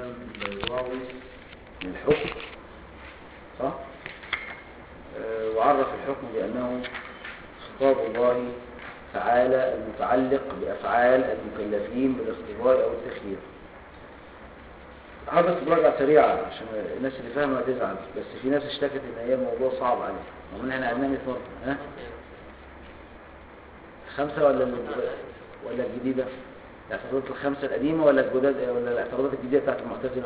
الإمام البيضاوي للحكم صح آه، وعرف الحكم بأنه خطاب الله تعالى المتعلق بأفعال المكلفين بالاختبار أو التخيير حضرتك مراجعة سريعة عشان الناس اللي فاهمة تزعل بس في ناس اشتكت ان هي الموضوع صعب عليها ومن احنا عندنا 100 مرة ها خمسة ولا ال- ولا الجديدة الاعتراضات الخمسة القديمة ولا الجداد ولا الاعتراضات الجديدة بتاعت المعتزلة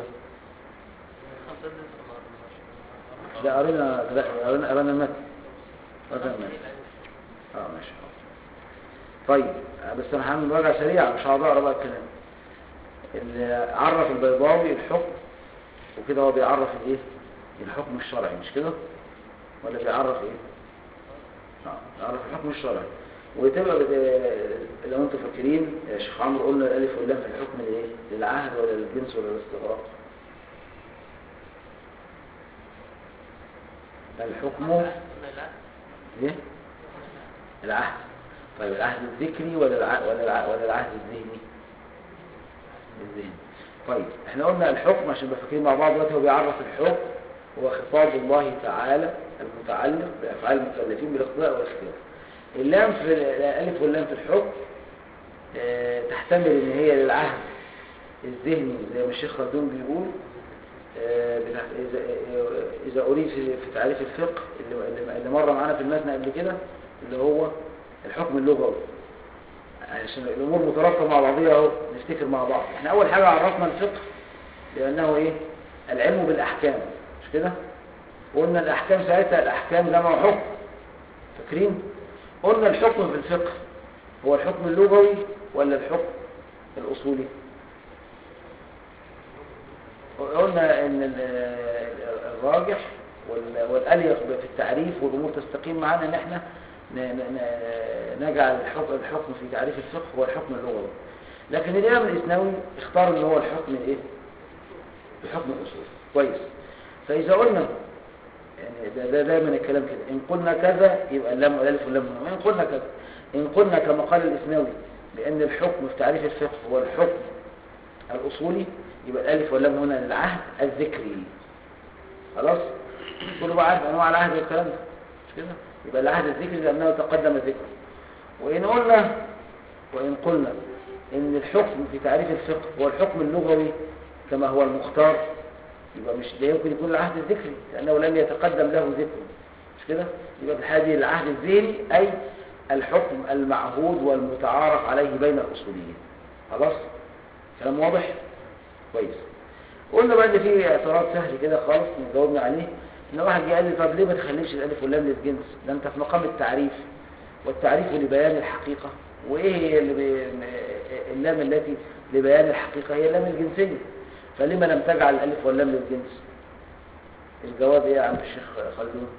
لا قرينا لا قرينا قرينا المتن قرينا المتن اه ماشي طيب بس انا هعمل مراجعة سريعة مش هقعد اقرا بقى الكلام اللي عرف البيضاوي الحكم وكده هو بيعرف الايه الحكم الشرعي مش كده ولا بيعرف ايه اه بيعرف الحكم الشرعي وتبقى بت- لو انتوا فاكرين يا شيخ عمرو قلنا الالف واللام في الحكم لايه للعهد ولا للجنس ولا للاستغراق الحكم ايه العهد طيب العهد الذكري ولا الع... ولا الع... ولا العهد الذهني الذهني طيب احنا قلنا الحكم عشان نبقى فاكرين مع بعض دلوقتي هو بيعرف الحكم هو خطاب الله تعالى المتعلق بافعال المكلفين بالاقتضاء والاختيار اللام في الالف واللام في الحكم اه تحتمل ان هي للعهد الذهني زي ما الشيخ خلدون بيقول اه بتاع- اذا اذا اريد في في تعريف الفقه اللي اللي- اللي مر معانا في المتن قبل كده اللي هو الحكم اللغوي عشان الامور مترابطه مع بعضيها اهو نفتكر مع بعض احنا اول حاجه عرفنا الفقه لانه ايه العلم بالاحكام مش كده قلنا الاحكام ساعتها الاحكام جمع حكم فاكرين قلنا الحكم في الفقه هو الحكم اللغوي ولا الحكم الاصولي قلنا ان ال- الراجح وال- والاليق في التعريف والامور تستقيم معانا ان احنا ن- ن- ن- نجعل الحكم الحكم في تعريف الفقه هو الحكم اللغوي لكن الامام الاسنوي اختار ان هو الحكم الايه الحكم الاصولي كويس فاذا قلنا يعني ده, ده دايما الكلام كده ان قلنا كذا يبقى اللام والالف واللام هنا وان قلنا كذا ان قلنا كما قال الاسنوي بان الحكم في تعريف الفقه هو الحكم الاصولي يبقى الالف واللام هنا للعهد الذكري خلاص كله بقى عارف انواع العهد والكلام ده مش كده يبقى العهد الذكري لانه تقدم ذكره وان قلنا وان قلنا ان الحكم في تعريف الفقه هو الحكم اللغوي كما هو المختار يبقى مش لا يمكن يكون العهد الذكري لانه لم يتقدم له ذكر مش كده يبقى في الحاله دي العهد الذهني اي الحكم المعهود والمتعارف عليه بين الاصوليين خلاص كلام واضح كويس قلنا بقى ان في اعتراض سهل كده خالص جاوبنا عليه ان واحد جه قال لي طب ليه ما تخليش الالف واللام للجنس ده انت في مقام التعريف والتعريف لبيان الحقيقه وايه هي اللي بي... اللام التي لبيان الحقيقه هي اللام الجنسيه فلما لم تجعل الالف واللام للجنس الجواب ايه يا عم الشيخ خلدون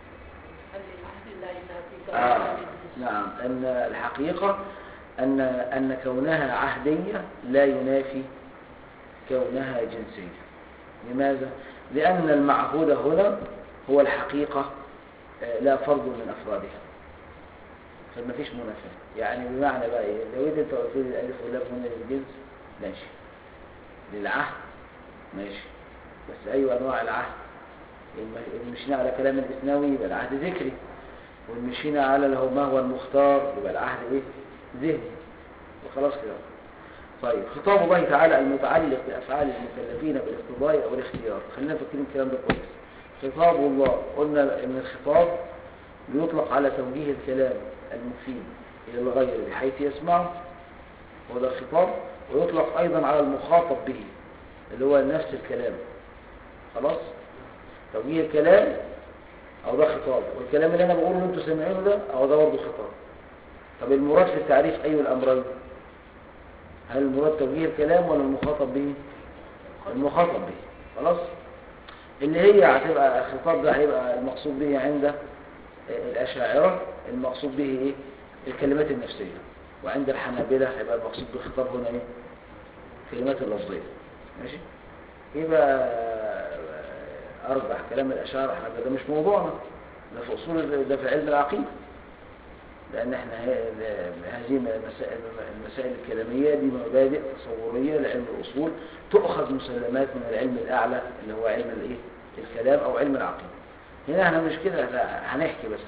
آه. نعم أن الحقيقة أن أن كونها عهدية لا ينافي كونها جنسية لماذا؟ لأن المعهود هنا هو الحقيقة آه، لا فرد من أفرادها فما فيش منافاة يعني بمعنى بقى إيه؟ لو أنت قلت لي الألف واللام هنا للجنس ماشي للعهد ماشي بس أيوة أنواع العهد إن مشينا على كلام الإسناوي يبقى العهد ذكري وإن مشينا على اللي هو ما هو المختار يبقى العهد إيه ذهني وخلاص كده طيب خطاب الله تعالى المتعلق بأفعال المكلفين بالاقتضاء أو الاختيار خلينا فاكرين الكلام ده كويس خطاب الله قلنا إن الخطاب بيطلق على توجيه الكلام المفيد إلى الغير بحيث يسمعه وده الخطاب ويطلق أيضا على المخاطب به اللي هو نفس الكلام خلاص توجيه الكلام أو ده خطاب والكلام اللي أنا بقوله اللي أنتوا سامعينه ده أو ده برضه خطاب طب المراد في التعريف أي الأمرين هل المراد توجيه الكلام ولا المخاطب به المخاطب به خلاص اللي هي هتبقى الخطاب ده هيبقى المقصود به عند الأشاعرة المقصود به إيه الكلمات النفسية وعند الحنابلة هيبقى المقصود بالخطاب هنا إيه الكلمات اللفظية ماشي يبقى أرجح كلام الأشاعرة الحنابلة ده مش موضوعنا ده في أصول ده في علم العقيدة لأن احنا ه- هذه المسائل, المسائل الكلامية دي مبادئ تصورية لعلم الأصول تؤخذ مسلمات من العلم الأعلى اللي هو علم الإيه؟ الكلام أو علم العقيدة هنا احنا مش كده احنا هنحكي بس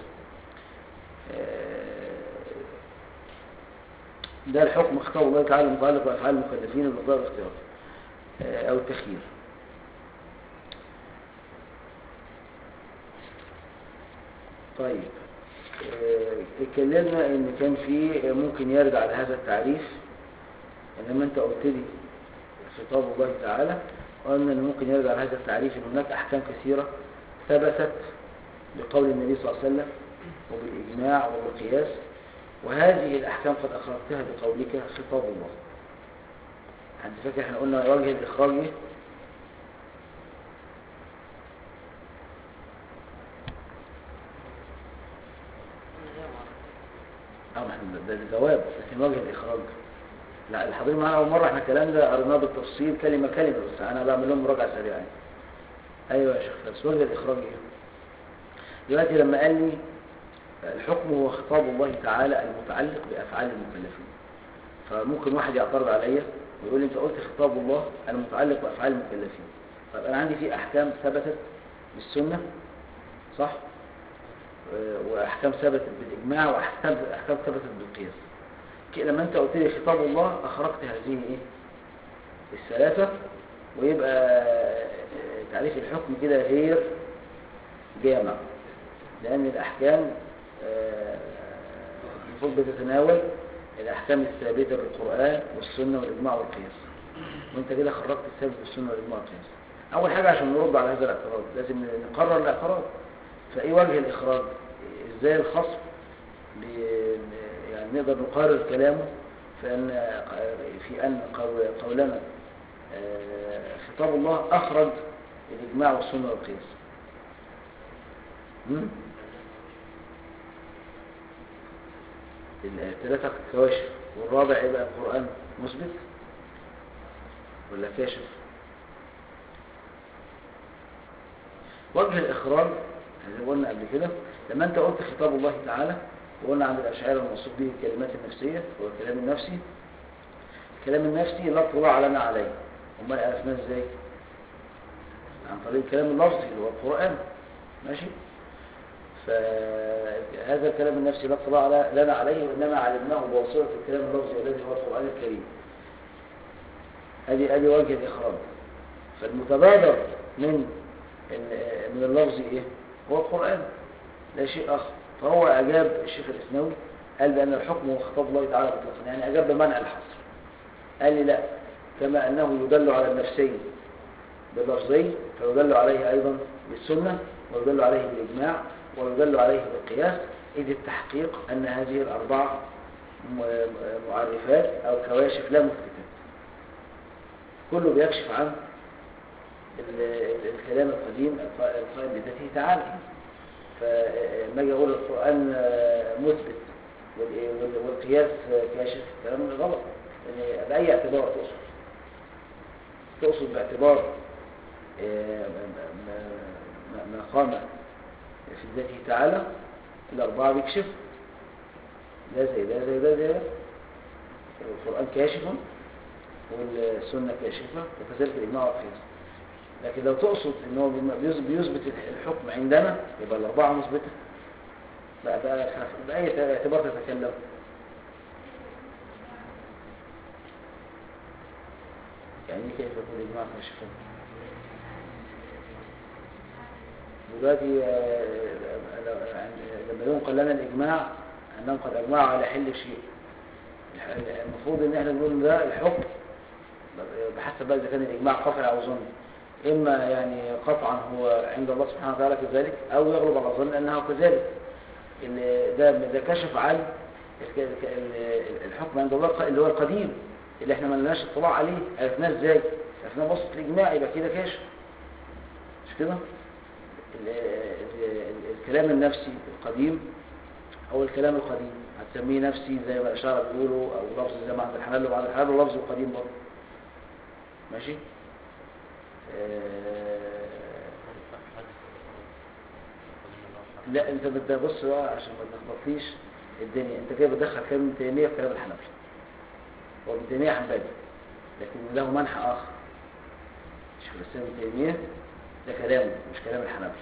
آه، ده الحكم اختار الله تعالى متعلق بأفعال المكلفين المقدار الاختيار آه، أو التخيير طيب آه، اتكلمنا ان كان في ممكن يرجع لهذا التعريف لما انت قلت لي خطاب الله تعالى قلنا ان ممكن يرجع لهذا التعريف ان هناك احكام كثيرة ثبتت بقول النبي صلى الله عليه وسلم وبالاجماع وبالقياس وهذه الاحكام قد اخرجتها بقولك خطاب الله حد فاكر احنا قلنا وجه الاخراج ايه اه ما احنا ده ده جواب لكن وجه الاخراج لا الحاضرين معانا اول مره احنا الكلام ده قريناه بالتفصيل كلمه كلمه بس انا بعمل لهم مراجعه سريعه يعني. ايوه يا شيخ فارس وجه الاخراج ايه دلوقتي لما قال لي الحكم هو خطاب الله تعالى المتعلق بافعال المكلفين فممكن واحد يعترض عليا ويقول لي انت قلت خطاب الله المتعلق بافعال المكلفين طب انا عندي في احكام ثبتت بالسنه صح واحكام ثبتت بالاجماع واحكام احكام ثبتت بالقياس كده لما انت قلت لي خطاب الله اخرجت هذه ايه الثلاثه ويبقى تعريف الحكم كده غير جامع لان الاحكام آه، المفروض بتتناول الاحكام الثابته بالقران والسنه والاجماع والقياس وانت كده خرجت الثابت بالسنه والاجماع والقياس اول حاجه عشان نرد على هذا الاعتراض لازم نقرر الاعتراض فايه وجه الاخراج ازاي الخصم بي- يعني نقدر نقرر كلامه في ان في ان قول- قولنا آه، خطاب الله اخرج الاجماع والسنه والقياس مم؟ الثلاثه كواشف والرابع يبقى القران مثبت ولا كاشف وجه الإخراج زي ما قلنا قبل كده لما أنت قلت خطاب الله تعالى وقلنا عند الأشاعرة المقصود به الكلمات النفسية هو الكلام النفسي الكلام النفسي لا اطلاع لنا عليه أمال عرفناه إزاي؟ عن طريق الكلام اللفظي اللي هو القرآن ماشي؟ فهذا الكلام النفسي لا اطلاع ل- لنا عليه وإنما علمناه بواسطة الكلام اللفظي الذي هو القرآن الكريم ادي ادي وجه الاخراج فالمتبادر من ال- من اللفظ ايه هو القران لا شيء اخر فهو اجاب الشيخ الاسنوي قال بان الحكم هو خطاب الله تعالى مطلقا يعني اجاب بمنع الحصر قال لي لا كما انه يدل على النفسي باللفظي فيدل عليه ايضا بالسنه ويدل عليه بالاجماع ويدل عليه بالقياس اذ التحقيق ان هذه الاربعه م- معرفات او كواشف لا مثبتات كله بيكشف عن ال- ال- الكلام القديم الق- القائم بذاته تعالى فما اجي اقول القران آه، مثبت وال- وال- والقياس آه، كاشف كلام غلط يعني باي اعتبار تقصد تقصد باعتبار آه، ما- ما- ما- ما قام في ذاته تعالى الاربعه بيكشف ده زي ده زي ده زي ده القران كاشف والسنة كاشفة وكذلك الإجماع والقياس لكن لو تقصد ان هو بيث- بيثبت الحكم عندنا يبقى الأربعة مثبتة بقى بقى بأي اعتبار تتكلم يعني إيه كيف يكون الإجماع كاشفا دلوقتي آه، لو- لما ينقل لنا الإجماع أنهم قد أجمعوا على حل شيء الح- المفروض ان احنا نقول ده الحكم بحسب بقى اذا كان الاجماع قطعي او ظني اما يعني قطعا هو عند الله سبحانه وتعالى كذلك او يغلب على الظن انه كذلك ال- ده ده كشف عن الك- الك- ال- الحكم عند الله اللي هو القديم اللي احنا ما لناش اطلاع عليه عرفناه ازاي عرفناه بسط الاجماع يبقى كده كاشف مش كده ال- ال- ال- الكلام النفسي القديم هو الكلام القديم هتسميه نفسي زي ما الاشاعره بيقولوا او لفظ زي ما عند الحلال وبعد الحلال ولفظ القديم برضه ماشي آه، لا انت بدأ بص بقى عشان ما تلخبطليش الدنيا انت كده بتدخل كلام ابن تيميه في كلام الحنفي هو ابن تيميه حنبلي لكن له منحى اخر شيخ الاسلام ابن تيميه ده كلامه مش كلام الحنفي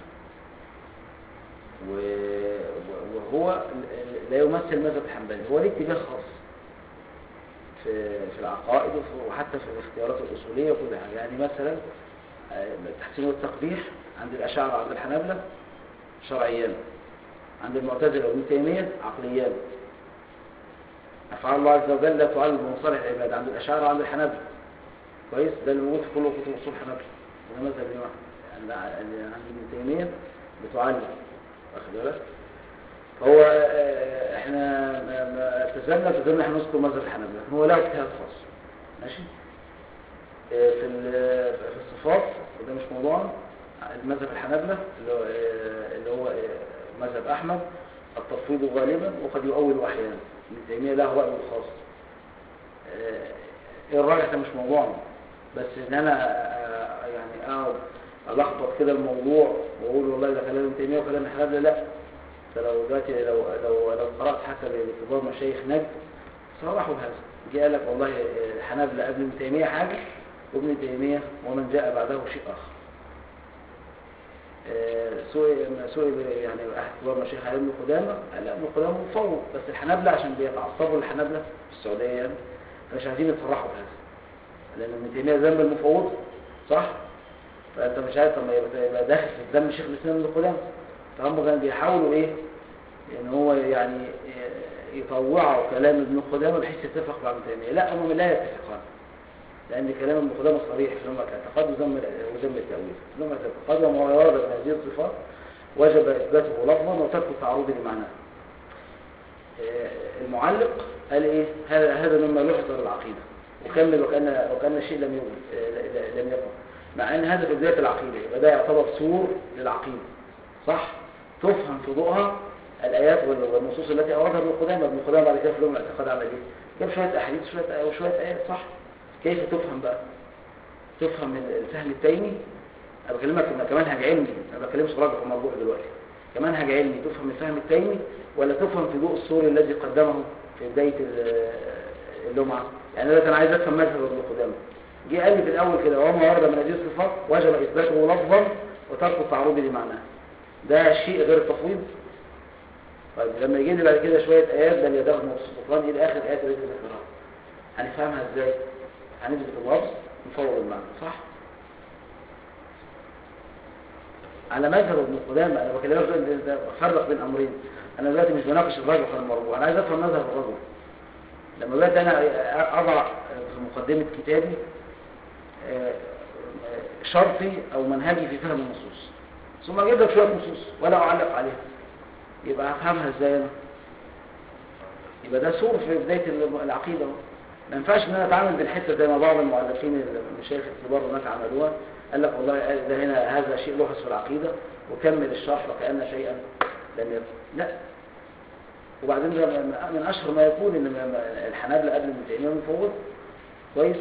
و- وهو لا يمثل مذهب الحنبلي هو ليه اتجاه خاص في في العقائد وفي- وحتى في الاختيارات الاصوليه وكل حاجه يعني مثلا آه، التحسين والتقبيح عند الاشاعره عند الحنابلة شرعيان عند المعتزله وابن تيميه عقليان افعال الله عز وجل لا تعلم بمصالح العباد عند الاشاعره وعند الحنابلة كويس ده اللي موجود في كل كتب اصول الحنابلة ده مذهب الامام عند عند ابن تيميه بتعلم واخد بالك هو آه، احنا ما- ما التزمنا التزمنا احنا نذكر مذهب الحنابلة هو له اجتهاد خاص ماشي آه، في ال- في الصفات وده مش موضوعنا المذهب الحنابلة اللي هو آه، اللي هو آه، مذهب احمد التفويض غالبا وقد يؤول احيانا ابن تيميه له رايه الخاص آه، ايه الراجح ده مش موضوعنا بس ان انا آه، يعني اقعد الخبط كده الموضوع واقول والله ده كلام ابن تيميه وكلام الحنابلة لا فلو دلوقتي لو لو لو قرات حتى باعتبار مشايخ نجد صرحوا بهذا جه قال لك والله الحنابلة قبل ابن تيمية حاجة وابن تيمية ومن جاء بعده شيء آخر آه، سئل سئل يعني اعتبار مشايخ علي ابن قدامة قال لا ابن قدامة مفوض بس الحنابلة عشان بيتعصبوا الحنابلة في السعودية يعني فمش عايزين يتصرحوا بهذا لأن ابن تيمية ذنب المفوض صح؟ فأنت مش عارف طب ما يبقى يبقى داخل في ذنب شيخ الإسلام ابن قدامة فهم كانوا بيحاولوا إيه؟ ان هو يعني يطوعوا كلام ابن قدامه بحيث يتفق مع ابن تيميه لا هم لا يتفقان لان كلام ابن قدامه صريح في لغه الاعتقاد وذم وذم التاويل في لغه الاعتقاد وما ورد من هذه الصفات وجب اثباته لفظا وترك التعرض لمعناه آه، المعلق قال ايه هذا هذا مما يحضر العقيده وكمل وكان وكان الشيء لم يوجد آه، لم يكن مع ان هذا في بدايه العقيده يبقى ده يعتبر سور للعقيده صح تفهم في ضوءها الآيات وال- والنصوص التي أوردها ابن قدامة ابن قدامة بعد كده في لهم الاعتقاد عمل إيه؟ جاب شوية أحاديث وشوية وشوية آيات صح؟ كيف تفهم بقى؟ تفهم ال- الفهم التيمي أنا بكلمك إنه كمنهج علمي أنا ما بكلمش راجع ومرجوح دلوقتي كمنهج علمي تفهم الفهم التيمي ولا تفهم في ضوء السور الذي قدمه في بداية ال- اللمعة؟ يعني أنا كان عايز أفهم مذهب ابن قدامة جه قال لي في الأول كده وما ورد من هذه الصفات وجب إثباته لفظا وترك التعرض لمعناه ده شيء غير التفويض طيب لما يجي لي بعد كده شوية آيات بل يداه مبسوطان إلى آخر آيات التي ذكرها هنفهمها إزاي؟ هنثبت اللفظ نفوض المعنى صح؟ على مذهب ابن قدامة أنا بكلمك دلوقتي ده بفرق بين أمرين أنا دلوقتي مش بناقش الرجل المرجوع أنا عايز أفهم مذهب الرجل لما دلوقتي أنا أضع في مقدمة كتابي آه، آه، شرطي أو منهجي في فهم النصوص ثم أجيب لك شوية نصوص ولا أعلق عليها يبقى هفهمها ازاي انا يبقى ده سور في بداية ال- العقيدة اهو. ما ينفعش ان انا اتعامل بالحته زي ما بعض المؤلفين المشايخ الكبار والناس عملوها قال لك والله ده هنا هذا شيء لحظ في العقيدة وكمل الشرح وكأن شيئا لم يكن لا وبعدين ده من من اشهر ما يكون ان م- الحنابلة قبل ابن تيمية مفوض كويس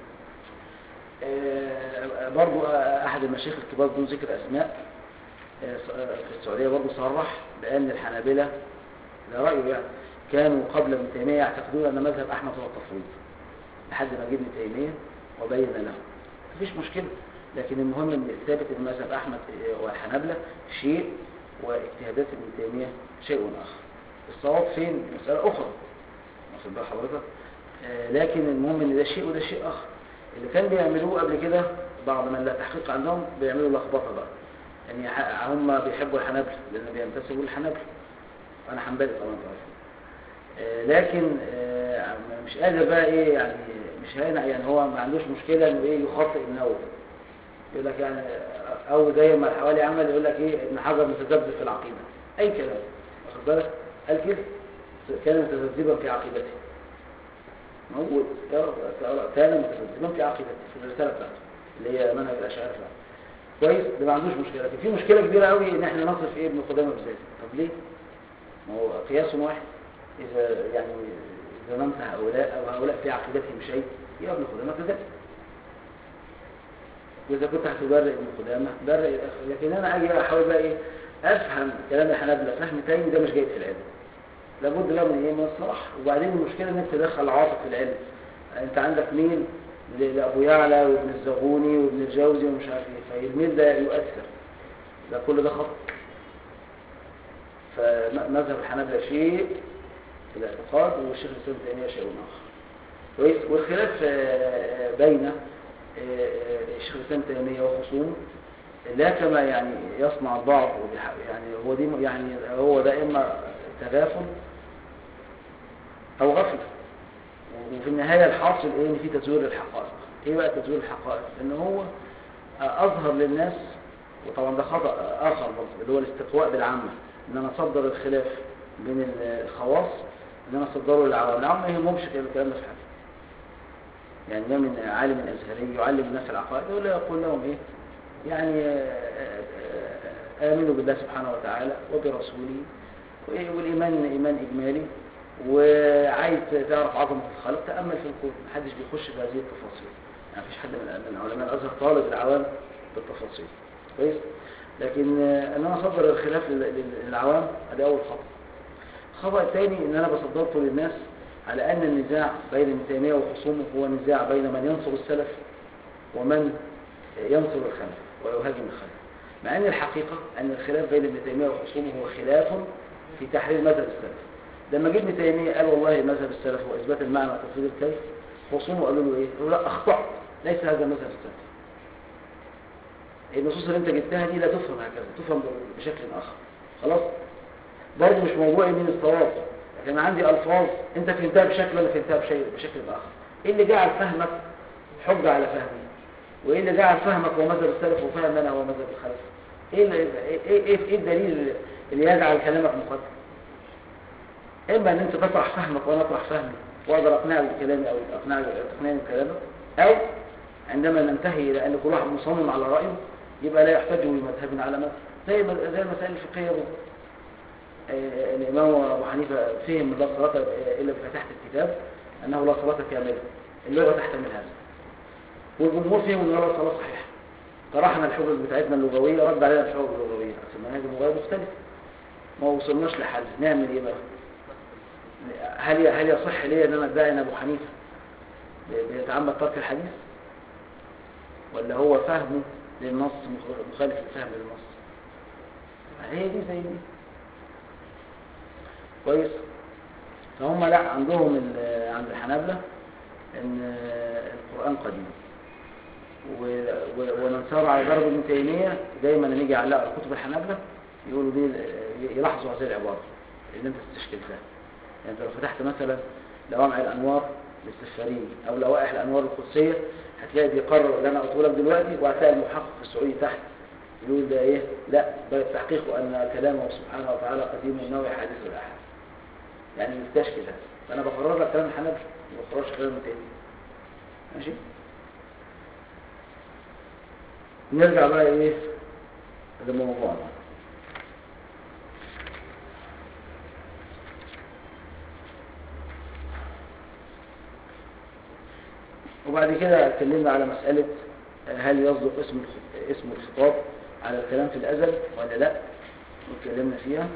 آه، برضو احد المشايخ الكبار بدون ذكر اسماء في السعودية برضه صرح بأن الحنابلة ده رأيه يعني كانوا قبل ابن تيمية يعتقدون أن مذهب أحمد هو التفويض لحد ما جه ابن تيمية وبين له مفيش مشكلة لكن المهم ان ثابت ان مذهب أحمد والحنابلة شيء واجتهادات ابن تيمية شيء آخر الصواب فين مسألة أخرى واخد بال حضرتك آه، لكن المهم ان ده شيء وده شيء آخر اللي كان بيعملوه قبل كده بعض من لا تحقيق عندهم بيعملوا لخبطة بقى يعني ح- هم بيحبوا الحنابلة لأن بينتسبوا للحنابلة أنا حنبلي طبعا تعرف آه، لكن آه، مش قادر بقى إيه يعني مش هنا يعني هو ما عندوش مشكلة إنه إيه يخطئ النووي يقول لك يعني آه، أو زي ما الحوالي عمل يقول لك إيه ابن حجر متذبذب في العقيدة أي كلام واخد بالك قال كده كان متذبذبا في عقيدته موجود كان متذبذبا في عقيدته في الرسالة بتاعته اللي هي منهج الأشاعرة بتاعته كويس ده ما عندوش مشكله لكن في مشكله كبيره قوي ان احنا نصف ايه ابن قدامه بذاته طب ليه ما هو قياس واحد اذا يعني ظلمت هؤلاء او هؤلاء في عقيدتهم شيء يبقى ابن قدامه كذلك واذا كنت هتبرئ ابن قدامه برئ الاخر لكن انا اجي احاول بقى ايه افهم كلام الحنابلة فهم تاني ده مش جيد في العلم لابد له من ايه من الصلاح وبعدين المشكله ان انت تدخل العاطف في العلم انت عندك ميل ل- لابو يعلى وابن الزغوني وابن الجوزي ومش عارف ايه فالميل ده يؤثر ده كل ده خطأ فمذهب الحنابلة شيء في الاعتقاد والشيخ الاسلام تيمية شيء اخر كويس والخلاف آه، بين آه، آه، الشيخ الاسلام تيمية وخصومه لا كما يعني يصنع البعض وبيح- يعني هو دي يعني هو ده اما تغافل او غفله وفي النهايه الحاصل ايه ان في تزوير الحقائق ايه بقى تزوير الحقائق ان هو اظهر للناس وطبعا ده خطا اخر برضه اللي هو الاستقواء بالعامه ان انا اصدر الخلاف بين الخواص ان انا اصدره للعوام العوام ما يهمهمش الكلام ده في حاجه يعني ده من عالم الازهري يعلم الناس العقائد ولا يقول لهم ايه يعني آه، آه، آمنوا بالله سبحانه وتعالى وبرسوله والإيمان إيمان إجمالي وعايز تعرف عظمة الخالق تأمل في الكون محدش بيخش في هذه التفاصيل يعني مفيش حد من من علماء الأزهر طالب العوام بالتفاصيل كويس لكن آه، ان انا اصدر الخلاف لل- لل- للعوام ادي اول خطأ الخطأ الثاني ان انا بصدرته للناس على ان النزاع بين ابن تيمية وخصومه هو نزاع بين من ينصر السلف ومن ينصر الخلف ويهاجم الخلف مع ان الحقيقة ان الخلاف بين ابن تيمية وخصومه هو خلاف في تحرير مذهب السلف لما جه ابن تيمية قال والله مذهب السلف هو اثبات المعنى وتفويض الكيف خصومه قالوا له ايه؟ قالوا لا اخطأت ليس هذا مذهب السلف النصوص اللي انت جبتها دي لا تفهم هكذا تفهم بشكل اخر خلاص برضه مش موضوعي من الصواب لكن عندي الفاظ انت فهمتها بشكل ولا فهمتها بشيء بشكل اخر ايه اللي جعل فهمك حجه على فهمي وايه اللي جعل فهمك هو مذهب السلف وفهم انا هو مذهب الخلف ايه اللي ايه ايه, إيه الدليل اللي يجعل كلامك مقدم اما ان انت تطرح فهمك وانا اطرح فهمي واقدر اقنعك بكلامي او اقنعك تقنعني بكلامك او عندما ننتهي الى ان كل واحد مصمم على رايه يبقى لا يحتج بمذهب على مذهب زي ما- زي المسائل الفقهيه برضه. آه، الامام ابو حنيفه فهم لا صلاه الا بفتحه الكتاب انه لا صلاه كامله اللغه تحتمل هذا والجمهور فيهم ان لا صلاه صحيحه طرحنا الحجج بتاعتنا اللغويه رد علينا الحجج اللغويه بس المناهج اللغويه مختلفه ما وصلناش لحل نعمل ايه بقى هل هل يصح لي ان انا ادعي ان ابو حنيفه بي- بيتعمد ترك الحديث ولا هو فهمه للنص مخ- مخالف للفهم للنص هي دي زي دي كويس فهم لا عندهم ال- عند الحنابلة ان القرآن قديم و- و- ومن سار على ضرب ابن تيمية دايما لما يجي يعلق على كتب الحنابلة يقولوا دي يلاحظوا هذه العبارة اللي انت استشكلتها يعني انت لو فتحت مثلا لوامع الانوار للسفاري او لوائح الانوار القدسية هتلاقي بيقرر اللي انا قلته لك دلوقتي وهتلاقي المحقق السعودي تحت يقول ده ايه لا ده التحقيق ان كلامه سبحانه وتعالى قديم ونوع حديث الاحد يعني مستشكل هذا فانا بقرر لك كلام الحنابلة ما بقررش كلام تاني ماشي نرجع بقى ايه لموضوعنا وبعد كده اتكلمنا على مسألة هل يصدق اسم الخ- اسم الخطاب على الكلام في الأزل ولا لا واتكلمنا فيها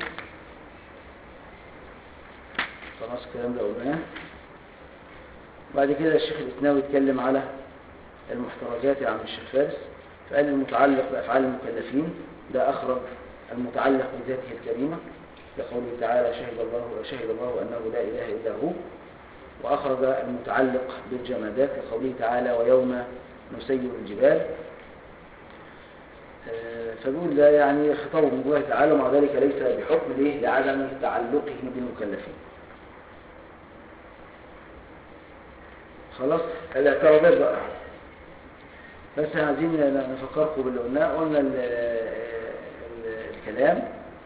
خلاص الكلام ده قلناه بعد كده الشيخ الإسناوي اتكلم على المحترزات عن الشيخ فارس فقال المتعلق بأفعال المكلفين ده أخرج المتعلق بذاته الكريمة كقوله تعالى شهد الله شهد الله أنه لا إله إلا هو وأخرج المتعلق بالجمادات كقوله تعالى ويوم نسير الجبال آه، فبيقول ده يعني خطاب من الله تعالى ومع ذلك ليس بحكم ليه لعدم تعلقه بالمكلفين خلاص الاعتراضات بقى بس عايزين نفكركم باللي قلناه قلنا ال- ال- الكلام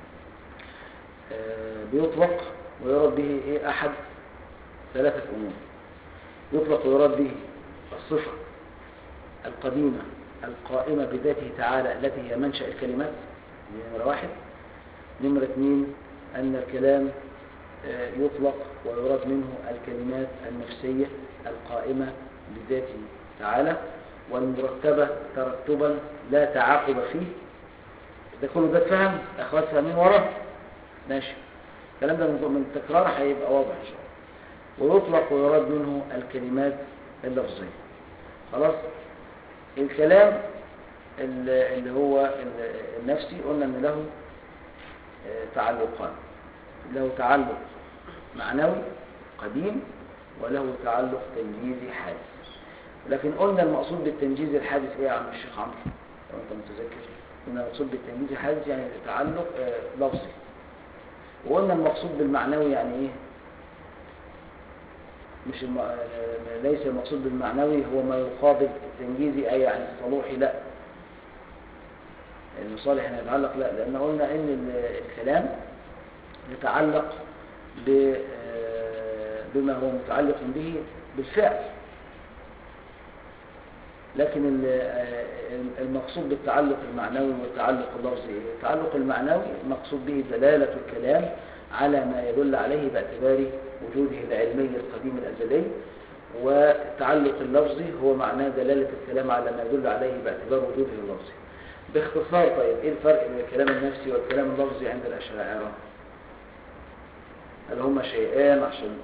آه، بيطلق ويراد به ايه احد ثلاثة امور يطلق ويراد به الصفة القديمة القائمة بذاته تعالى التي هي منشأ الكلمات دي نمرة واحد نمرة اثنين أن الكلام آه، يطلق ويراد منه الكلمات النفسية القائمة بذاته تعالى والمرتبة ترتبا لا تعاقب فيه ده كله ده اتفهم أخوات فاهمين ورا ماشي الكلام ده من التكرار هيبقى واضح ان شاء الله ويطلق ويراد منه الكلمات اللفظية خلاص الكلام اللي هو النفسي قلنا ان له تعلقان له تعلق معنوي قديم وله تعلق تنجيزي حادث لكن قلنا المقصود بالتنجيز الحادث ايه يا عم الشيخ عمرو لو انت متذكر قلنا المقصود بالتنجيز الحادث يعني تعلق لفظي وقلنا المقصود بالمعنوي يعني ايه مش الم... ليس المقصود بالمعنوي هو ما يقابل التنجيزي اي يعني الصلوحي لا المصالح هنا يتعلق لا لان قلنا ان الكلام يتعلق ب... بما هو متعلق به بالفعل لكن المقصود بالتعلق المعنوي والتعلق اللفظي التعلق المعنوي المقصود به دلالة الكلام على ما يدل عليه باعتبار وجوده العلمي القديم الأزلي والتعلق اللفظي هو معناه دلالة الكلام على ما يدل عليه باعتبار وجوده اللفظي باختصار طيب ايه الفرق بين الكلام النفسي والكلام اللفظي عند الأشاعرة هل هما شيئان عشان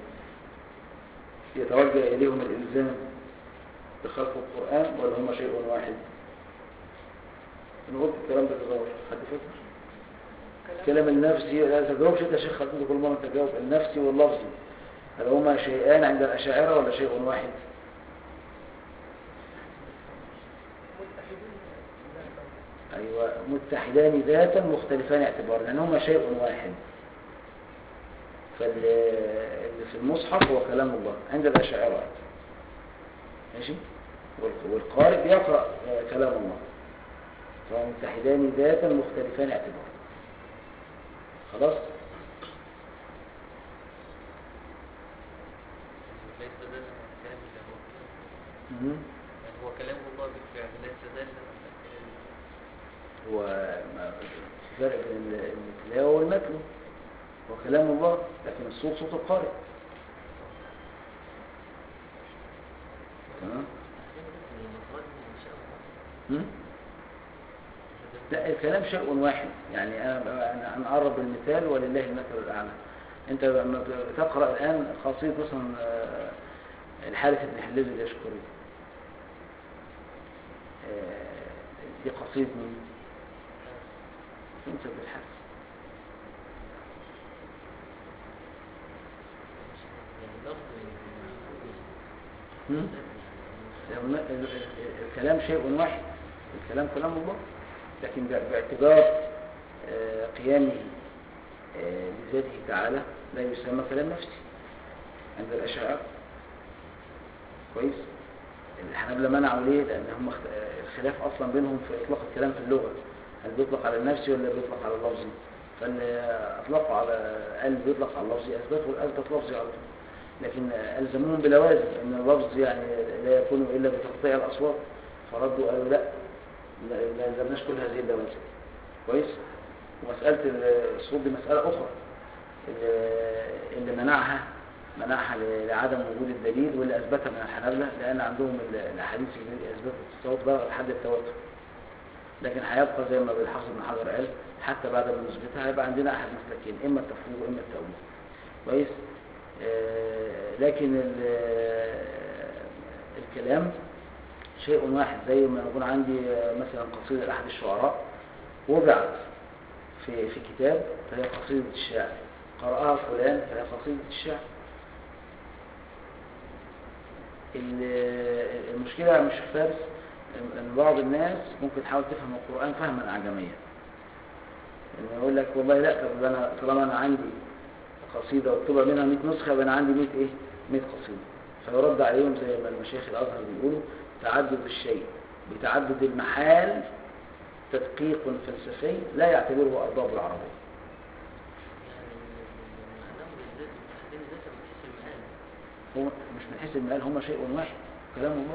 يتوجه إليهم الإلزام بخلق القرآن ولا هما شيء واحد انا قلت الكلام ده تزوج حد فاكر الكلام النفسي لا تجاوبش انت يا شيخ خلينا كل مره تجاوب النفسي واللفظي هل هما شيئان عند الاشاعره ولا شيء واحد ايوه متحدان ذاتا مختلفان اعتبارا لان هما شيء واحد فاللي في المصحف هو كلام الله عند الاشاعره ماشي والقارئ بيقرأ كلام الله فمتحدان ذاتا مختلفان اعتبارا خلاص ليس دل كلام الله يعني هو كلام الله بالفعل ليس دل هو في فرق بين التلاوة والمتلو هو كلام الله لكن الصوت صوت القارئ تمام لا الكلام شيء واحد يعني انا هنقرب المثال ولله المثل الاعلى انت لما تقرا الان قصيده مثلا الحارث بن حليز اليشكري دي قصيده مين انت بالحارث الكلام شيء واحد الكلام كلام الله لكن باعتبار قيامه بذاته تعالى لا يسمى كلام نفسي عند الأشاعرة كويس الحنابلة منعوا ليه لأن هم الخلاف أصلا بينهم في إطلاق الكلام في اللغة هل بيطلق على النفسي ولا بيطلق على اللفظي فاللي أطلقوا على قال بيطلق على اللفظي أثبتوا الأثبت لفظي على طول لكن ألزموهم بلوازم أن اللفظ يعني لا يكون إلا بتقطيع الأصوات فردوا قالوا لا ما يلزمناش كل هذه اللوازم كويس ومسألة الصوت دي مسألة أخرى اللي منعها منعها لعدم وجود الدليل واللي أثبتها من الحنابلة لأن عندهم الأحاديث اللي أثبتت الصوت بلغ لحد التواتر لكن هيبقى زي ما بالحافظ بن حجر قال حتى بعد ما نثبتها هيبقى عندنا أحد مسلكين إما التفويض وإما التأويل كويس لكن الكلام شيء واحد زي ما يكون عندي مثلا قصيدة لأحد الشعراء وضعت في في كتاب فهي قصيدة الشاعر قرأها فلان فهي قصيدة الشاعر المشكلة يا مش فارس ان بعض الناس ممكن تحاول تفهم القرآن فهما أعجميا يعني يقول لك والله لا طب انا طالما انا عندي قصيدة وطبع منها 100 نسخة يبقى انا عندي 100 ايه 100 قصيدة فيرد عليهم زي ما المشايخ الازهر بيقولوا تعدد الشيء بتعدد المحال تدقيق فلسفي لا يعتبره أرباب العربية هو مش من حيث المقال هما شيء واحد كلام الله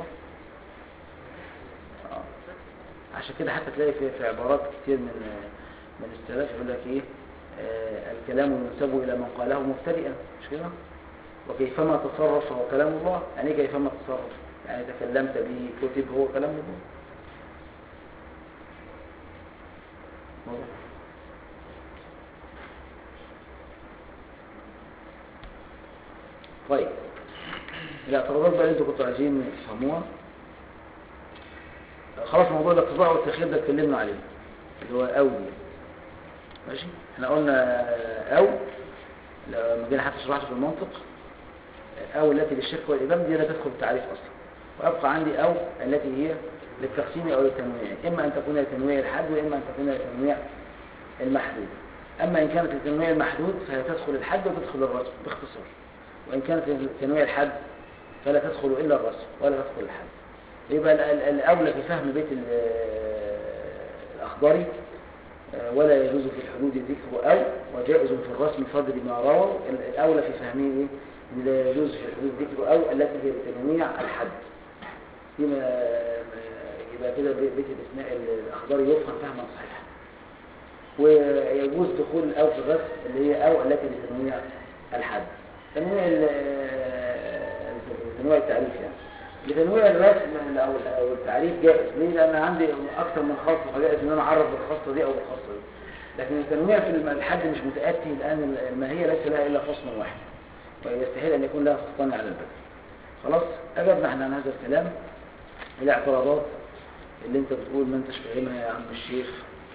آه. عشان كده حتى تلاقي في, في عبارات كتير من من السلف يقول لك ايه آه الكلام ينسب الى من قاله مبتدئا مش كده وكيفما تصرف فهو كلام الله يعني ايه كيفما تصرف يعني تكلمت به كتب هو كلام الله طيب الاعتراضات بقى اللي انتوا كنتوا عايزين تفهموها خلاص موضوع الاقتضاء والتخيير ده اتكلمنا عليه اللي هو او دي ماشي احنا قلنا او لما جينا حتى شرحته في المنطق او التي للشرك والإمام دي لا تدخل التعريف اصلا ويبقى عندي او التي هي للتقسيم او للتنويع اما ان تكون لتنويع الحد واما ان تكون لتنويع المحدود اما ان كانت لتنويع المحدود فهي تدخل الحد وتدخل الرسم باختصار وان كانت لتنويع الحد فلا تدخل الا الرسم ولا تدخل الحد يبقى ال- ال- الاولى في فهم بيت ال- الاخضري آه، ولا يجوز في الحدود ذكر او وجائز في الرسم فضل ما روى ال- الاولى في فهمه ايه ان لا يجوز في الحدود ذكر او التي هي لتنويع الحد يبقى يبقى كده بيت الاثناء الاخضري يفهم فهما صحيحا ويجوز دخول الأو في الرسم اللي هي أو التي لتنويع الحد تنويع ال- تنويع التعريف يعني لتنويع الرسم أو أو التعريف جائز ليه؟ لأن عندي أكثر من خاصة فجائز إن أنا أعرف بالخاصة دي أو بالخاصة دي لكن التنويع في الم- الحد مش متأتي لأن الماهية ليس لها إلا خصم واحد ويستحيل أن يكون لها خصمان على البدن خلاص أجبنا احنا عن هذا الكلام الاعتراضات اللي انت بتقول ما انتش فاهمها يا عم الشيخ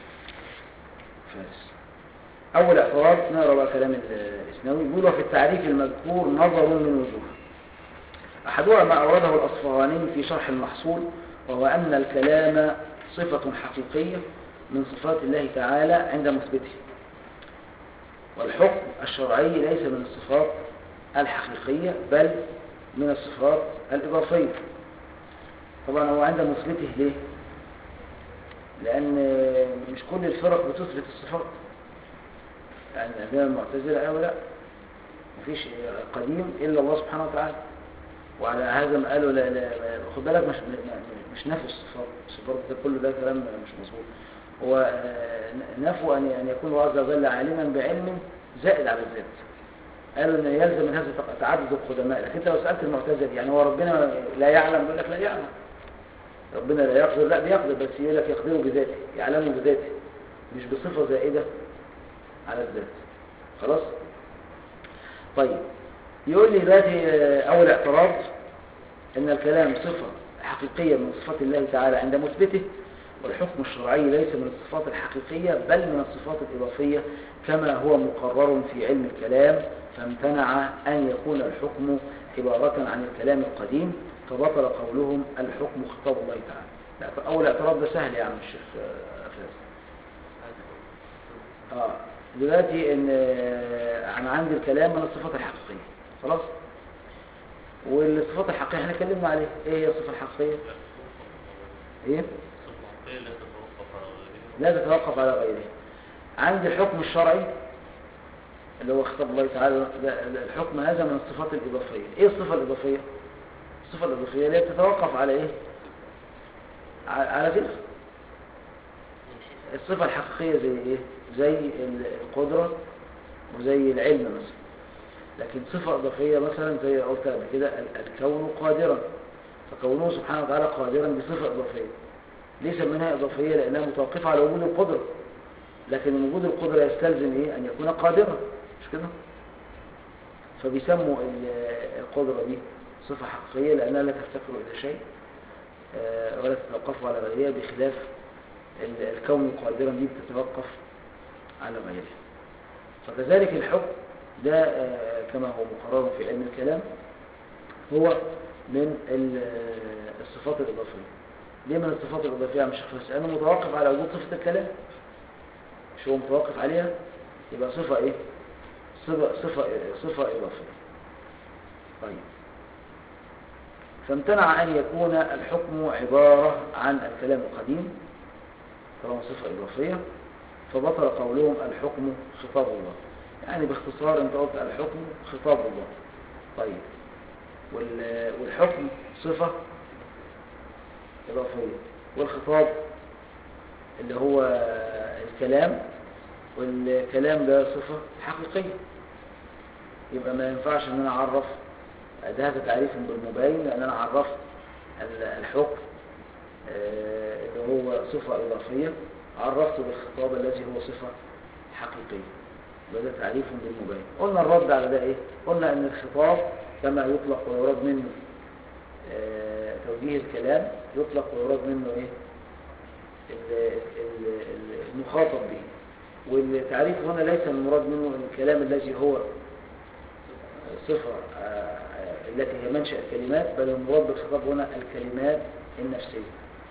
فارس أول اعتراض نقرأ بقى كلام الإسناوي يقول وفي التعريف المذكور نظر من وجوه أحدها ما أورده الأصفهاني في شرح المحصول وهو أن الكلام صفة حقيقية من صفات الله تعالى عند مثبته والحكم الشرعي ليس من الصفات الحقيقية بل من الصفات الإضافية طبعا هو عند مثبته ليه؟ لأن مش كل الفرق بتثبت الصفات يعني عندنا المعتزلة أو لا مفيش قديم إلا الله سبحانه وتعالى وعلى هذا ما قالوا لا لا خد بالك مش مش نفوا الصفات الصفات ده كله ده كلام مش مظبوط هو نفوا أن أن يكون الله عز وجل عالما بعلم زائد على الذات قالوا ان يلزم من هذا تعدد القدماء لكن انت لو سالت المعتزل يعني هو ربنا لا يعلم يقول لك لا يعلم ربنا لا يقدر لا بيقدر بس يقول لك يقدره بذاته يعلمه بذاته مش بصفه زائده على الذات خلاص طيب يقول لي دلوقتي اول اعتراض ان الكلام صفه حقيقيه من صفات الله تعالى عند مثبته والحكم الشرعي ليس من الصفات الحقيقية بل من الصفات الإضافية كما هو مقرر في علم الكلام فامتنع أن يكون الحكم عبارة عن الكلام القديم فبطل قولهم الحكم خطاب الله تعالى لا أول اعتراض ده سهل يا عم الشيخ فاز آه دلوقتي ان انا عندي الكلام من الصفات الحقيقية خلاص والصفات الحقيقية احنا اتكلمنا عليها ايه هي الصفة الحقيقية ايه لا تتوقف على غيره عندي الحكم الشرعي اللي هو خطاب الله تعالى الحكم هذا من الصفات الإضافية ايه الصفة الإضافية الصفة الإضافية اللي تتوقف على ايه على غيره الصفة الحقيقية زي ايه زي القدرة وزي العلم مثلا لكن صفة إضافية مثلا زي قلت قبل كده الكون قادرا فكونه سبحانه وتعالى قادرا بصفة إضافية ليس منها إضافية لأنها متوقفة على وجود القدرة لكن وجود القدرة يستلزم إيه؟ أن يكون قادرا مش كده فبيسموا القدرة دي صفة حقيقية لأنها لا تفتكر إلى شيء ولا تتوقف على غيرها بخلاف الكون قادرا دي بتتوقف على غيرها فكذلك الحكم ده كما هو مقرر في علم الكلام هو من الصفات الإضافية ليه من الصفات الإضافية يا شيخ فاس لأنه متوقف على وجود صفة الكلام مش هو متوقف عليها يبقى صفة إيه صفة, صفة, صفة إضافية طيب فامتنع أن يكون الحكم عبارة عن الكلام القديم طالما صفة إضافية فبطل قولهم الحكم خطاب الله يعني باختصار انت قلت الحكم خطاب الله طيب والحكم صفة إضافية والخطاب اللي هو الكلام والكلام ده صفة حقيقية يبقى ما ينفعش ان انا اعرف ده هذا تعريف بالمبين لان انا عرفت الحكم اللي هو صفة إضافية عرفته بالخطاب الذي هو صفة حقيقية يبقى ده تعريف بالمبين قلنا الرد على ده ايه قلنا ان الخطاب كما يطلق ويراد منه آه، توجيه الكلام يطلق ويراد منه ايه ال- ال- ال- المخاطب به والتعريف هنا ليس المراد منه الكلام الذي هو صفة آه، آه، التي هي منشأ الكلمات بل المراد بالخطاب هنا الكلمات النفسية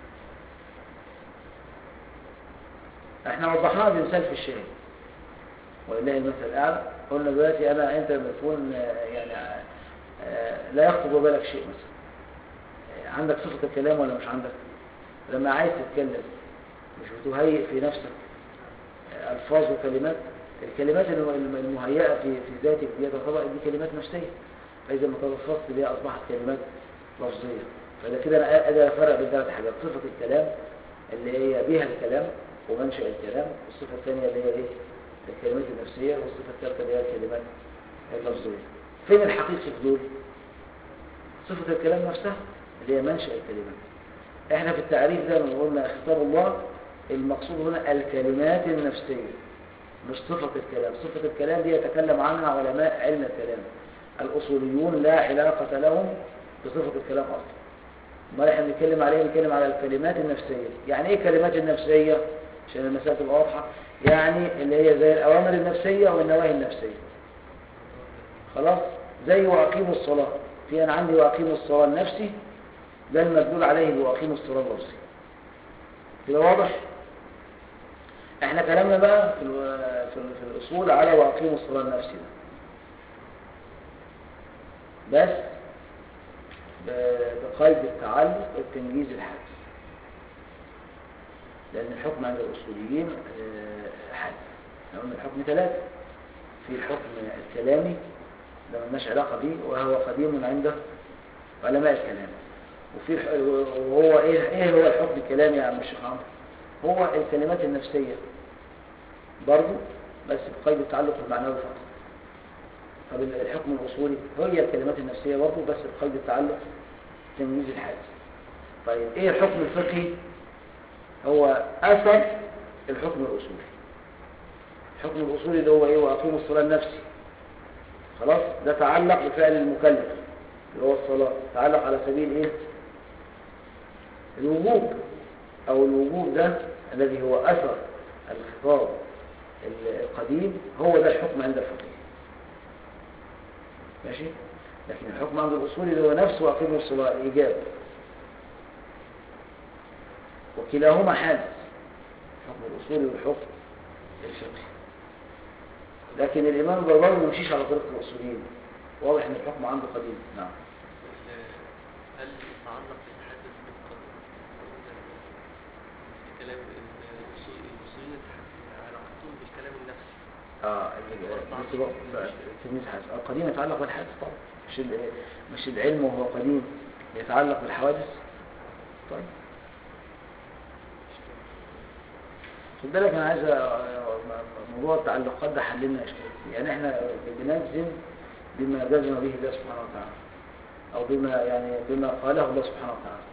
احنا وضحناها بمثال في الشهر ولله المثل الاعلى قلنا دلوقتي انا انت لما تكون آه، يعني آه، لا يخطر ببالك شيء مثلا آه، عندك صفة الكلام ولا مش عندك لما عايز تتكلم مش بتهيئ في نفسك آه، الفاظ وكلمات الكلمات الم- الم- المهيئة في في ذاتك دي تعتبر دي كلمات نفسية فإذا ما تلفظت بها أصبحت كلمات لفظية فإذا كده أنا قادر أفرق بين ثلاث حاجات صفة الكلام اللي هي بها الكلام ومنشأ الكلام والصفة الثانية اللي هي إيه؟ الكلمات النفسية والصفة الثالثة اللي هي الكلمات اللفظية فين الحقيقي في دول؟ صفة الكلام نفسها اللي هي منشأ الكلمات احنا في التعريف ده لما قلنا خطاب الله المقصود هنا الكلمات النفسية مش صفة الكلام صفة الكلام دي يتكلم عنها علماء علم الكلام الأصوليون لا علاقة لهم بصفة الكلام أصلا ما احنا بنتكلم عليه بنتكلم على الكلمات النفسية يعني ايه الكلمات النفسية عشان المسألة تبقى واضحة يعني اللي هي زي الأوامر النفسية والنواهي النفسية خلاص زي وأقيموا الصلاة في أنا عندي وأقيموا الصلاة النفسي ده المدلول عليه بوأقيموا الصلاة اللفظي كده واضح احنا كلامنا بقى في, ال- في, ال- في الأصول على وأقيموا الصلاة النفسي ده بس ب- بقيد التعلق والتنجيز الحادث لأن الحكم عند الأصوليين آه، حادث احنا قلنا الحكم ثلاثة في الحكم الكلامي ده ملناش علاقة به وهو قديم عند علماء الكلام وفي الح- وهو ايه ايه هو الحكم الكلامي يا عم الشيخ عمرو هو الكلمات النفسية برضو بس بقيد التعلق المعنوي فقط طب الحكم الأصولي هي الكلمات النفسية برضو بس بقيد التعلق تمييز الحادث طيب ايه الحكم الفقهي هو أثر الحكم الأصولي الحكم الأصولي اللي هو ايه وأقيم الصلاة النفسي خلاص ده تعلق بفعل المكلف اللي هو الصلاة تعلق على سبيل ايه الوجوب او الوجوب ده الذي هو اثر الخطاب القديم هو ده الحكم عند الفقيه ماشي لكن الحكم عند الاصولي اللي هو نفسه واقيموا الصلاه الايجاب وكلاهما حادث الحكم الاصولي والحكم الفقهي لكن الامام البربري ما يمشيش على طريقه الاصوليين واضح ان الحكم عنده قديم نعم هل يتعلق الحادث بالقانون الكلام الأصول- الأصوليين علاقتهم بالكلام النفسي اه ال- بس بقى- بقى تلميذ حادث آه، القديم يتعلق بالحادث طبعا مش ال- مش العلم وهو قديم يتعلق بالحوادث طيب خد بالك انا عايز أ- موضوع التعلقات ده حللنا اشكال يعني احنا بنجزم بما جزم به الله سبحانه وتعالى او بما يعني بما قاله الله سبحانه وتعالى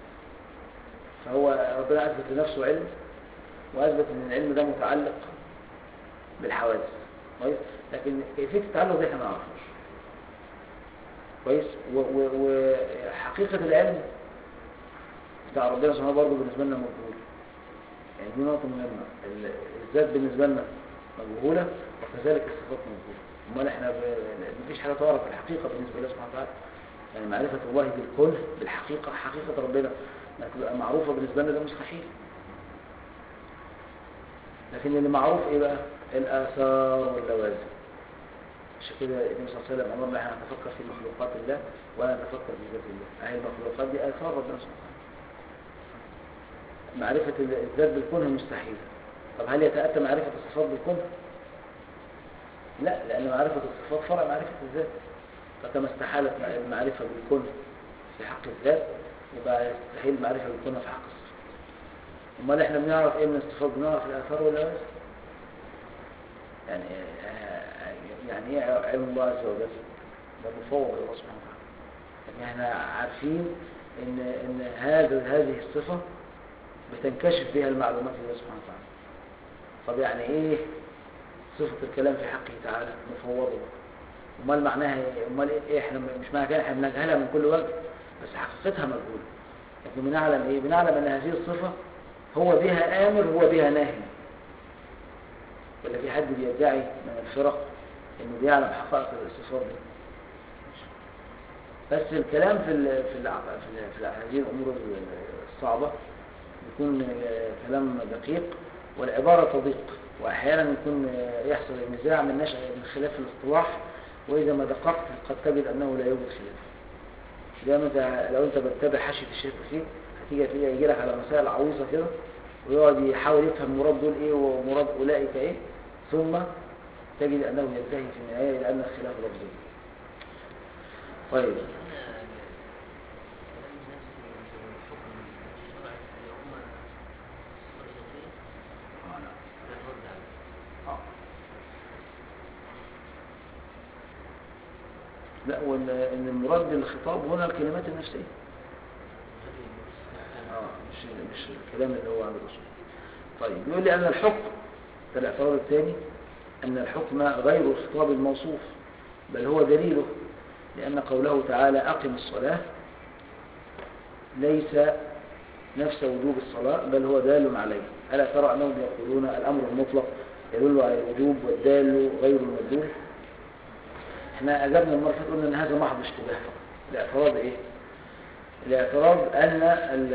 فهو ربنا اثبت لنفسه علم واثبت ان العلم ده متعلق بالحوادث كويس لكن كيفيه التعلق دي احنا ما نعرفهاش كويس و- و- وحقيقه العلم بتاع ربنا سبحانه برضه بالنسبه لنا مجهول يعني دي نقطه مهمه ال- الذات بالنسبه لنا مجهوله وكذلك الصفات مجهوله امال احنا ب- مفيش حاجه تعرف الحقيقه بالنسبه لله سبحانه وتعالى يعني معرفه الله بالكل بالحقيقه حقيقه ربنا ما تبقى معروفه بالنسبه لنا ده مستحيل لكن اللي معروف ايه بقى الاثار واللوازم عشان كده النبي صلى الله عليه وسلم امرنا احنا نتفكر في مخلوقات الله ولا نتفكر في ذات الله اهي المخلوقات دي اثار ربنا سبحانه وتعالى معرفه الذات بالكون هي مستحيله طب هل يتاتى معرفه الصفات بالكون لا لان معرفه الصفات فرع معرفه الذات فكما استحالت المعرفه بالكون في حق الذات يبقى يستحيل المعرفه بالكون في حق الصفات امال احنا بنعرف ايه من الصفات بنعرف الاثار واللوازم يعني آه، يعني ايه علم الله عز وجل ده مفوض الى الله سبحانه وتعالى يعني احنا عارفين ان ان هذا هذه الصفه بتنكشف بها المعلومات لله سبحانه وتعالى طب يعني ايه صفة الكلام في حقه تعالى مفوضة امال معناها ايه امال ايه احنا مش معنى كده احنا بنجهلها من كل وجه بس حقيقتها مجهولة لكن بنعلم ايه بنعلم ان هذه الصفة هو بها امر هو بها ناهي ولا في حد بيدعي من الفرق انه بيعلم حقائق الصفات دي بس الكلام في ال في ال في, ال في هذه الامور الصعبة يكون كلام دقيق والعبارة تضيق وأحيانا يكون يحصل النزاع من نشأ من خلاف الاصطلاح وإذا ما دققت قد تجد أنه لا يوجد خلاف زي ما انت لو انت بتتابع حاشية الشيخ فيه هتيجي تلاقي يجي لك على مسائل عويصة كده ويقعد يحاول يفهم مراد دول ايه ومراد اولئك ايه ثم تجد انه ينتهي في النهاية الى ان الخلاف لفظي طيب هنا كلام الناس والحكم الشرعي اللي هم الصفة الذاتية آه، نعم. لا ترد عليه آه. لا وان ان المراد بالخطاب هنا الكلمات النفسيه اه مش مش الكلام اللي هو عن الرسول طيب يقول لي ان الحكم ده الاعتراض الثاني ان الحكم غير الخطاب الموصوف بل هو دليله لان قوله تعالى اقم الصلاه ليس نفس وجوب الصلاه بل هو دال عليه الا ترى انهم يقولون الامر المطلق يدل على الوجوب والدال غير المدلول احنا اجبنا المره اللي فاتت قلنا ان هذا محض اشتباه الاعتراض ايه الاعتراض ان ال-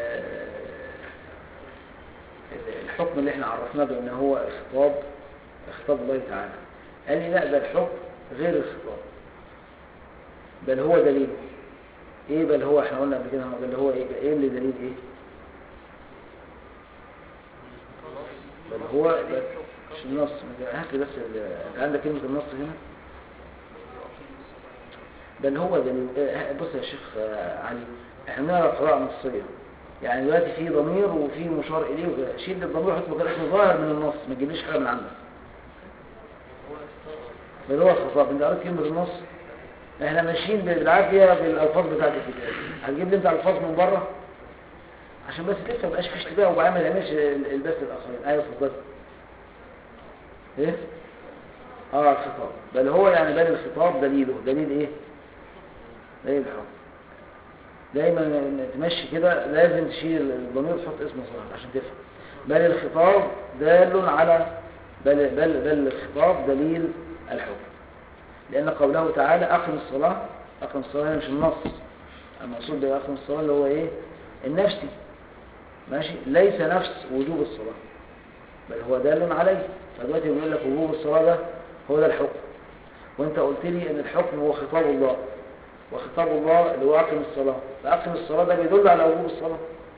ال- الحكم اللي احنا عرفناه بان هو خطاب خطاب الله تعالى قال لي لا ده الحكم غير الخطاب بل هو دليل ايه بل هو احنا قلنا قبل كده بل هو ايه ايه اللي دليل ايه بل هو بل مش النص هات لي بس ال- انت عندك كلمه النص هنا بل هو دليل آه، بص يا شيخ آه، علي احنا بنقرا قراءة نصية يعني دلوقتي في ضمير وفي مشار اليه وكده. شيل الضمير وحط مكان اسمه ظاهر من النص ما تجيبليش حاجه من عندك هو اختار بل هو الخطاب انت قريت كلمه النص احنا ماشيين بالعافيه بالالفاظ بتاعت الكتاب هتجيب لي انت الفاظ من بره عشان بس تفهم مبقاش في اشتباه وبعدين ما تعملش ال- البث الاخرين ايوه اتفضل ايه اه الخطاب بل هو يعني بل الخطاب دليله دليل ايه دليل الحكم دايما لما تمشي كده لازم تشيل الضمير وتحط اسم صلاح عشان تفهم بل الخطاب دال على بل بل بل الخطاب دليل الحكم لأن قوله تعالى أقم الصلاة أقم الصلاة هنا مش النص المقصود بأقم الصلاة اللي هو إيه النفسي ماشي ليس نفس وجوب الصلاة بل هو دال عليه فدلوقتي بيقول لك وجوب الصلاة ده هو ده الحكم وانت قلت لي ان الحكم هو خطاب الله وخطاب الله اللي هو أقم الصلاة فأقم الصلاة ده بيدل على وجوب الصلاة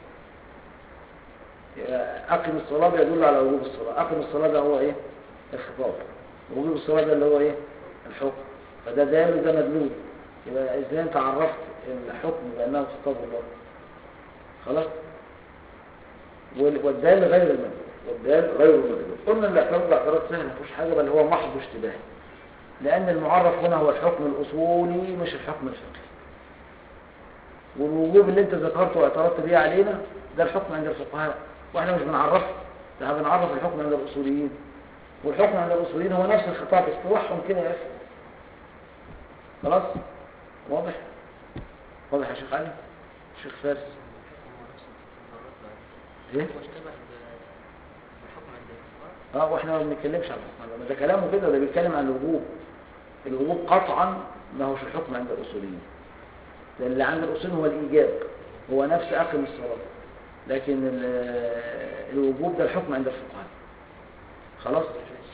أقم الصلاة بيدل على وجوب الصلاة أقم الصلاة ده هو إيه الخطاب وجوب الصلاة ده اللي هو إيه الحكم فده دال وده مدلول يبقى إزاي أنت عرفت الحكم بأنه خطاب الله خلاص وال- والدال غير المدلول والدال غير المدلول قلنا الاعتراض ده اعتراض سهل مفيهوش حاجة بل هو محض اشتباه لأن المعرف هنا هو الحكم الأصولي مش الحكم الفقهي والوجوب اللي انت ذكرته واعترضت بيه علينا ده الحكم عند الفقهاء واحنا مش بنعرفه ده احنا بنعرف الحكم عند الاصوليين والحكم عند الاصوليين هو نفس الخطاب اصطلاحهم كده يا اخي خلاص واضح واضح يا شيخ علي شيخ فارس ايه هو اشتبه ب- بالحكم عند الفقهاء اه واحنا ما بنتكلمش عن الحكم ده كلامه كده ده بيتكلم عن الوجوب الوجوب قطعا ما هوش الحكم عند الاصوليين لان اللي عند الاصوليين هو الايجاب هو نفس اقم الصلاه لكن ال- الوجوب ده الحكم عند الفقهاء خلاص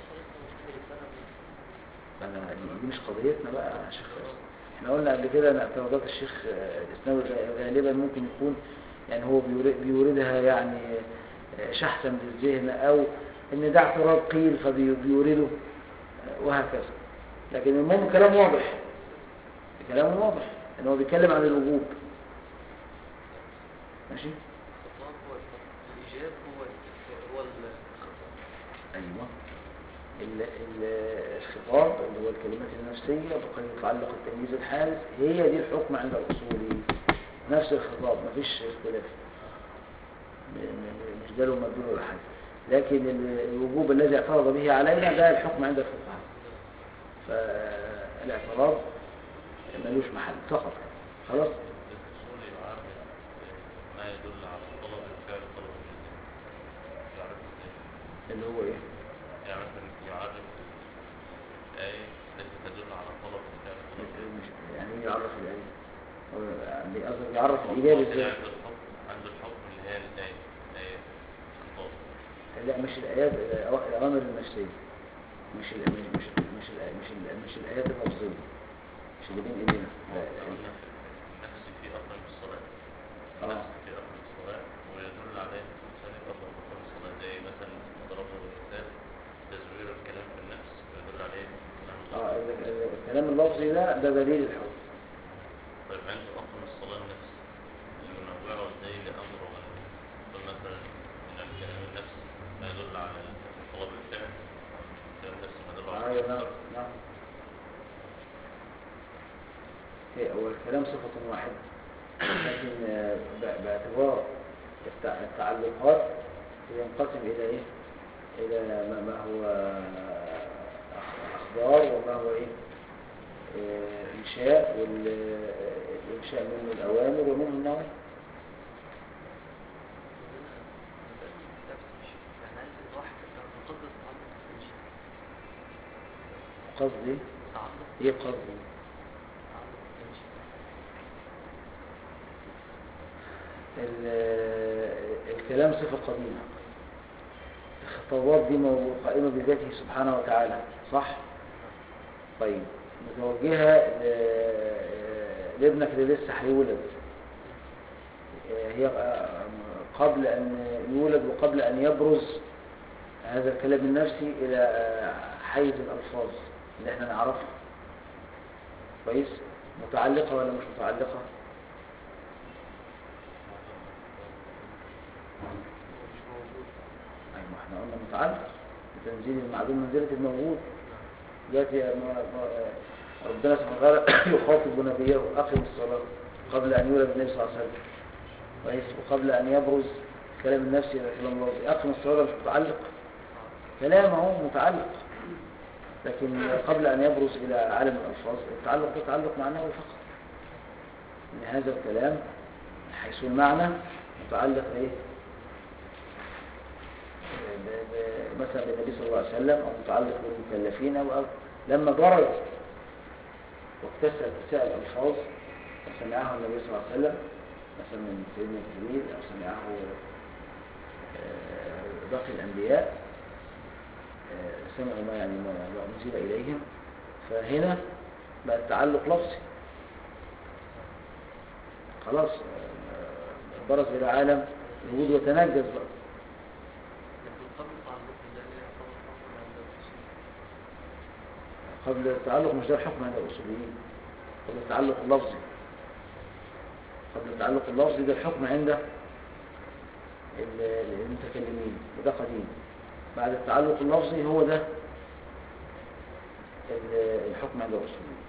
أنا دي- دي مش قضيتنا بقى يا شيخ فارس. احنا قلنا قبل كده ان اعتراضات الشيخ آه، الاسناوي غ- غالبا ممكن يكون يعني هو بيور- بيوردها يعني آه، شحذا للذهن او ان ده اعتراض قيل فبيورده آه، وهكذا لكن المهم كلام واضح كلام واضح ان هو بيتكلم عن الوجوب ماشي الخطاب هو الخطاب الإيجاب هو ال- هو الخطاب ايوه ال- ال- الخطاب اللي هو الكلمات النفسية بقد يتعلق التمييز الحادث هي دي الحكم عند الأصولي نفس الخطاب مفيش اختلاف م- م- مش ده له مدلول ولا حاجة لكن ال- الوجوب الذي اعترض به علينا ده الحكم عند الفقهاء فالاعتراض ملوش محل فقط خلاص الأصول يعرف ما يدل على طلب الفعل طلب الجزاء يعرف ازاي اللي هو ايه يعرف يعرف الآية التي تدل على طلب الفعل طلب الجزاء مش- يعني ايه يعرف الآية هو يعني قصدك يعرف الإجابة ازاي عند الحكم عند الحكم اللي هي الآية الآية الخطاب لا مش الآيات الأوامر النفسية مش ال مش مش مش ال مش, ال مش الآيات اللفظية مش اللي بين إيدينا لا قلنا النفس في أقرب الصلاة آه. النفس في أقرب الصلاة ويدل عليه ذلك أقرب أقرب الصلاة زي مثلا ضربه بالمثال تزوير الكلام في النفس ويدل عليه كلام اه الله ال- ال- الكلام اللفظي ده ده دليل الحكم طيب عنده أقرب الصلاة النفس ينوعه ازاي لأمر وغيره يقول مثلا إن الكلام النفسي ما يدل على طلب الفعل الكلام النفسي ما يدل على ايوه طلب نعم الفعل نعم هي هو الكلام صفة واحدة لكن آه، ب- باعتبار التع- التعلقات ينقسم إلى إيه؟ إلى ما ما هو أخ- أخبار وما هو إيه؟ آه، إنشاء والإنشاء منه الأوامر ومنه النواهي قصدي إيه قصدي؟ ال- الكلام صفة قديمة الخطابات دي مو- قائمة بذاته سبحانه وتعالى صح؟ طيب متوجهة ل- لابنك اللي لسه هيولد هي قبل أن يولد وقبل أن يبرز هذا الكلام النفسي إلى حيز الألفاظ اللي احنا نعرفها كويس متعلقة ولا مش متعلقة أي ما احنا قلنا متعلق بتنزيل المعلوم منزلة الموجود جاءت يا ما- ما- ربنا سبحانه وتعالى يخاطب نبيه أقم الصلاة قبل أن يولد النبي صلى الله عليه وسلم كويس وقبل أن يبرز كلام النفس إلى كلام الله أقم الصلاة مش متعلق كلام هو متعلق لكن قبل أن يبرز إلى عالم الألفاظ التعلق ده تعلق معنوي فقط إن هذا الكلام من حيث المعنى متعلق إيه ب- ب- مثلا بالنبي صلى الله عليه وسلم أو متعلق بالمكلفين أو أو لما برز واكتسب اتساء الألفاظ وسمعه النبي صلى الله عليه وسلم مثلا من سيدنا جبريل أو سمعه آه، باقي الأنبياء آه، سمعوا ما يعني ما ما أنزل إليهم فهنا بقى التعلق لفظي خلاص آه، برز إلى عالم الوجود وتنجز بقى قبل التعلق مش ده الحكم عند الأصوليين قبل التعلق اللفظي قبل التعلق اللفظي ده الحكم عند ال- المتكلمين وده قديم بعد التعلق اللفظي هو ده ال- الحكم عند الأصوليين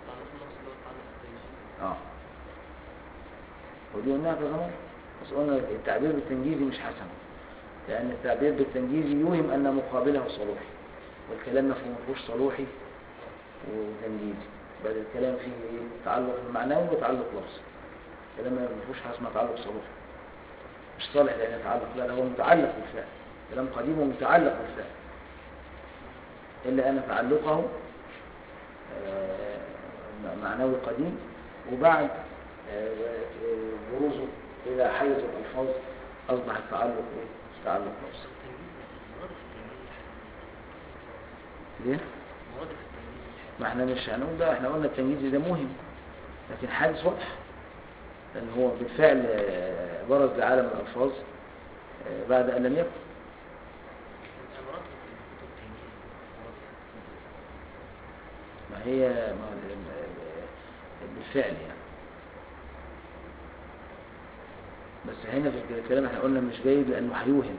اه ودي قلناها كذا مرة بس قلنا التعبير بالتنجيزي مش حسن لأن التعبير بالتنجيزي يوهم أن مقابله صلوحي والكلام ما فيهوش صلوحي وتنجيزي بل الكلام فيه ايه تعلق معنوي وتعلق لفظي الكلام ما فيهوش حاجه اسمها تعلق صلوحي مش صالح لان يتعلق لا ده هو متعلق بالفعل كلام قديم ومتعلق بالفعل الا ان تعلقه آه، معنوي قديم وبعد آه، آه، بروزه الى حيز الالفاظ اصبح التعلق ايه تعلق لفظي ليه ما احنا مش هنقول ده احنا قلنا التمييز ده مهم لكن حادث واضح لان هو بالفعل آه، برز لعالم الالفاظ آه، بعد ان لم يكن ما هي ما ال- ال- بالفعل يعني بس هنا في الكلام احنا قلنا مش جيد لانه هيوهم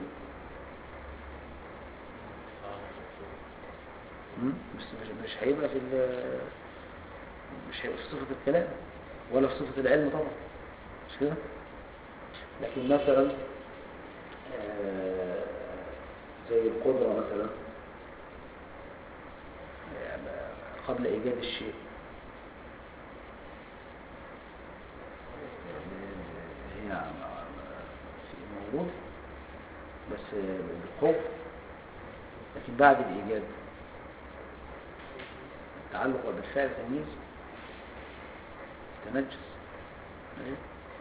مم؟ بس مش مش هيبقى في ال- مش هيبقى في صفة الكلام ولا في صفة العلم طبعا مش كده لكن مثلا آه، زي القدرة مثلا يعني قبل إيجاد الشيء هي في موجود بس بالقوة لكن بعد الإيجاد التعلق بالفعل تمييز تنجس إيه؟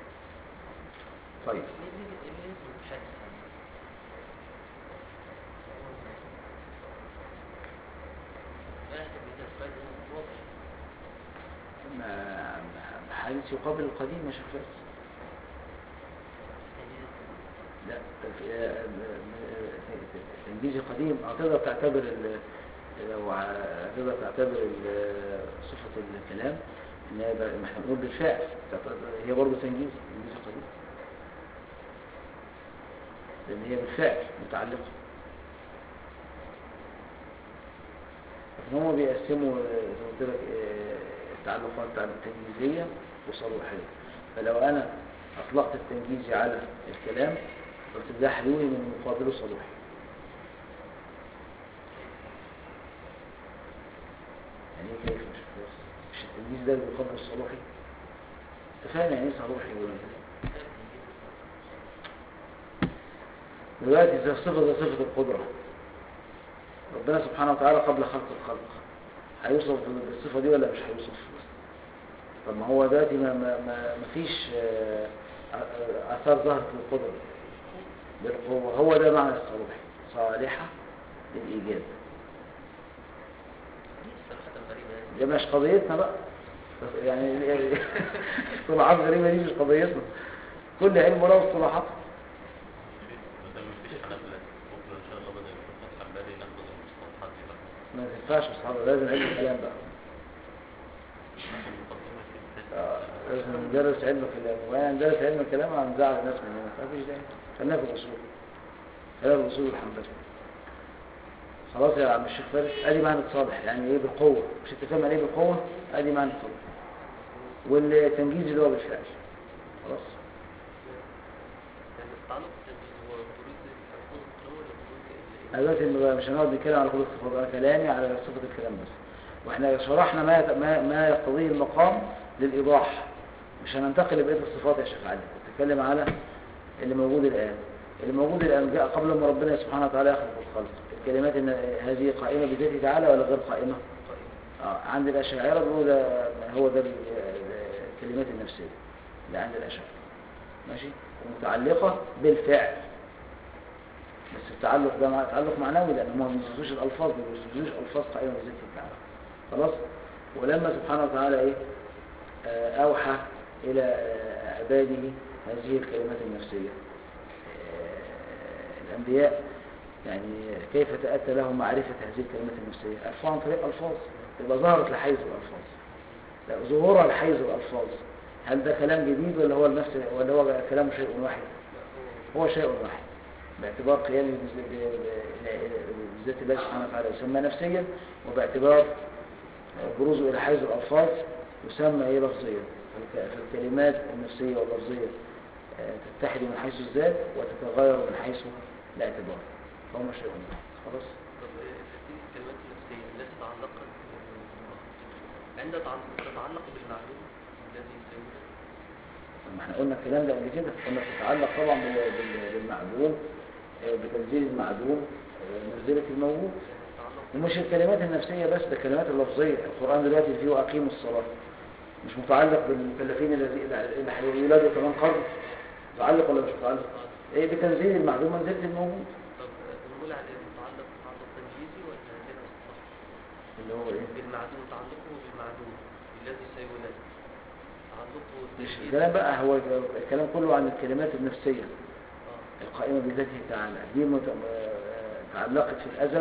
طيب ما- ما- حادث يقابل القديم يا شيخ فارس لا في- تنجيز قديم اه تقدر تعتبر ال- لو ع- تقدر تعتبر ال- صفة الكلام ان هي بقى- ما احنا بنقول بالفعل تعتبر- هي برضه تنجيز تنجيز قديم لان هي بالفعل متعلقة لكن هم بيقسموا آه، زي ما قلت لك آه، التعلقات بتاع التنجيزية وصلوحية فلو انا اطلقت التنجيزي على الكلام قلت ده حلول من مقابله صلوحي يعني ايه كيف مش كويس مش التنجيز ده بيقابل الصلوحي انت فاهم يعني ايه صلوحي ولا إيه؟ دلوقتي زي صفة زي صفة القدرة ربنا سبحانه وتعالى قبل خلق الخلق هيوصف بالصفة دي ولا مش هيوصف طب ما هو دلوقتي ما, ما, ما, ما فيش آه، آه، آثار ظهرت للقدرة بالقوة هو ده معنى الصلوح صالحة للإيجاد ده مش قضيتنا بقى بس يعني اصطلاحات غريبة دي مش قضيتنا كل علم له اصطلاحات ما دام مفيش حنابلة بكرة إن شاء الله بدل يكون فتح بالي ناخد المصطلحات دي بقى ما ينفعش اصحابه لازم علم الكلام بقى ناخد مقدمة كده آه، لازم ندرس علم الكلام وانا ندرس علم الكلام هنزعل الناس مننا ما فيش داعي خلينا في الاصول خلينا في الاصول الحمد لله خلاص يا عم الشيخ فارس ادي معنى صالح يعني ايه بالقوه مش انت فاهم يعني ايه بالقوه ادي معنى صالح والتنجيز اللي هو بالفعل خلاص التعلق التنجيز هو بروز الفوز القوة ولا بروز ال- أنا دلوقتي ما- مش هنقعد نتكلم على قدرة الصفات انا كلامي على صفة الكلام بس واحنا شرحنا ما يت- ما, ما يقتضيه المقام للإيضاح مش هننتقل لبقية الصفات يا شيخ علي نتكلم على اللي موجود الآن اللي موجود الآن جاء قبل ما ربنا سبحانه وتعالى يخلق الخلق الكلمات إن هذه قائمة بذاته تعالى ولا غير قائمة آه عند الأشاعرة بيقولوا ده هو ده ال- الكلمات النفسية اللي عند الأشاعرة ماشي ومتعلقة بالفعل بس التعلق ده مع... تعلق معنوي لأن هم ما بيثبتوش الألفاظ ما بيثبتوش ألفاظ قائمة بذاته تعالى خلاص ولما سبحانه وتعالى إيه آه، أوحى إلى آه، عباده هذه الكلمات النفسية آه، الأنبياء يعني كيف تأتى لهم معرفة هذه الكلمات النفسية عرفوها عن طريق ألفاظ يبقى ظهرت لحيز الألفاظ لا ظهورها لحيز الألفاذ هل ده كلام جديد ولا هو نفس ولا هو كلام شيء واحد هو شيء واحد باعتبار قيامه بز- ب- ب- بذات الله سبحانه وتعالى يسمى نفسيا وباعتبار بروزه إلى حيز الألفاظ يسمى إيه لفظيا فالك- فالكلمات النفسية واللفظية آه، تتحد من حيث الذات وتتغير من حيث الاعتبار فهما شيء واحد خلاص طب هذه الكلمات النفسية التي تعلقت عند تعلق تتعلق بالمعلوم الذي سيوجد ما احنا قلنا الكلام ده قبل كده قلنا بتتعلق طبعا بال- بال- بالمعدوم آه، بتنزيل المعدوم آه، منزلة الموجود تعلق ومش الكلمات النفسية بس ده الكلمات اللفظية القرآن دلوقتي فيه أقيموا الصلاة مش متعلق بالمكلفين الذي اللي هيولادوا كمان قرن متعلق ولا مش متعلق؟ ايه بتنزيل المعدوم منزلة الموجود طب بنقول عليه متعلق تعلق تنجيزي ولا هنا صح اللي هو ايه؟ بالمعدوم تعلقه بالمعدوم الذي سيولد تعلقه مش تنجيزي. الكلام بقى هو الكلام كله عن الكلمات النفسية آه. القائمة بذاته تعالى دي مت- آه، تعلقت في الأزل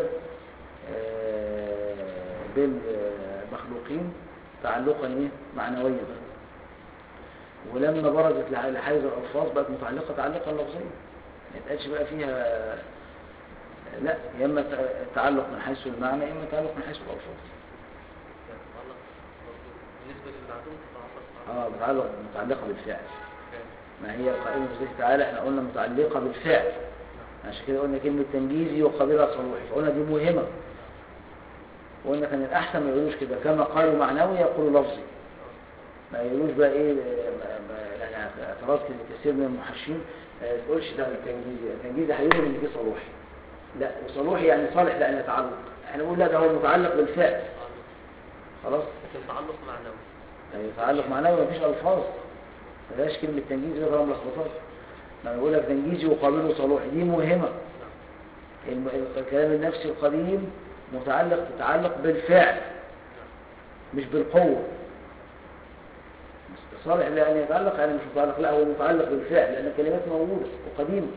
آه، بالمخلوقين تعلقا ايه معنويا ولما برزت لح- لحيز الألفاظ بقت متعلقة تعلقا لفظيا ما يتقالش بقى فيها لا يا اما ت- تعلق من حيث المعنى يا اما تعلق من حيث الألفاظ يعني تتعلق برضه بالنسبة للمعدوم تتعلق اه متعلق متعلقة بالفعل فعلا. ما هي القائمة بذاته تعالى احنا قلنا متعلقة بالفعل عشان كده قلنا كلمة تنجيزي وقابلها صلوحي فقلنا دي موهمة وقلنا كان الأحسن ما يقولوش كده كما قالوا معنوي يقولوا لفظي ما يقولوش بقى ايه ما- ما- يعني اعتراض كثير من المحشين ما تقولش ده التنجيزي التنجيزي هيقول ان دي صلوحي لا وصلوحي يعني صالح لأن يتعلق احنا نقول لا ده هو متعلق بالفعل تعلق خلاص لكن تعلق معنوي يعني تعلق معنوي مفيش ألفاظ ما فيهاش كلمة تنجيزي ده طبعا ملخبطات ما أنا بقول لك تنجيزي وقابله صلوحي دي مهمة نعم الم- الكلام النفسي القديم متعلق تتعلق بالفعل مش بالقوة صالح لأن يتعلق يعني مش متعلق لا هو متعلق بالفعل لأن الكلمات موجودة وقديمة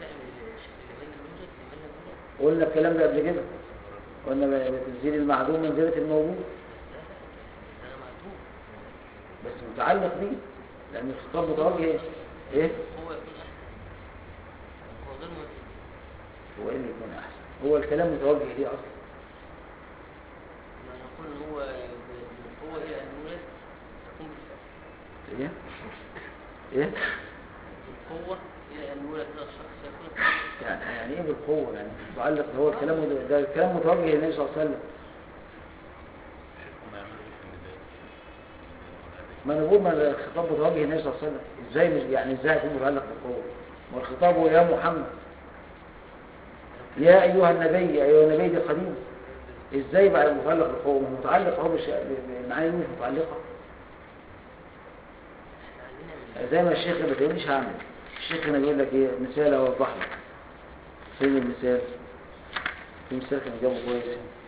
قلنا الكلام ده قبل كده قلنا بتنزيل المعدوم منزلة الموجود بس متعلق بيه لأن الخطاب متوجه إيه؟ إيه؟ هو يكون احسن هو غير مهم هو إيه اللي يكون أحسن؟ هو الكلام متوجه ليه أصلا ما نقول ان هو هو الى ان يولد يكون بالفعل إيه؟ إيه؟ القوة الى ان يولد هذا الشخص يكون بالفعل. يعني يعني إيه بالقوة؟ يعني متعلق ده هو الكلام ده الكلام متوجه للنبي صلى الله عليه وسلم شيخ ما يعملوا ايه في النداء ما انا بقول ما الخطاب متوجه للنبي صلى الله عليه وسلم ازاي مش يعني ازاي يكون متعلق بالقوه ما الخطاب هو يا محمد يا ايها النبي يا ايها النبي دي قديم ازاي بقى متعلق بالقوه ما هو متعلق هو مش المعاني دي مش متعلقه احنا عايزين نعمل زي ما الشيخ ما بتقوليش هعمل الشيخ هنا بيقول لك ايه مثال اوضح لك فين المثال في مثال كان جابه كويس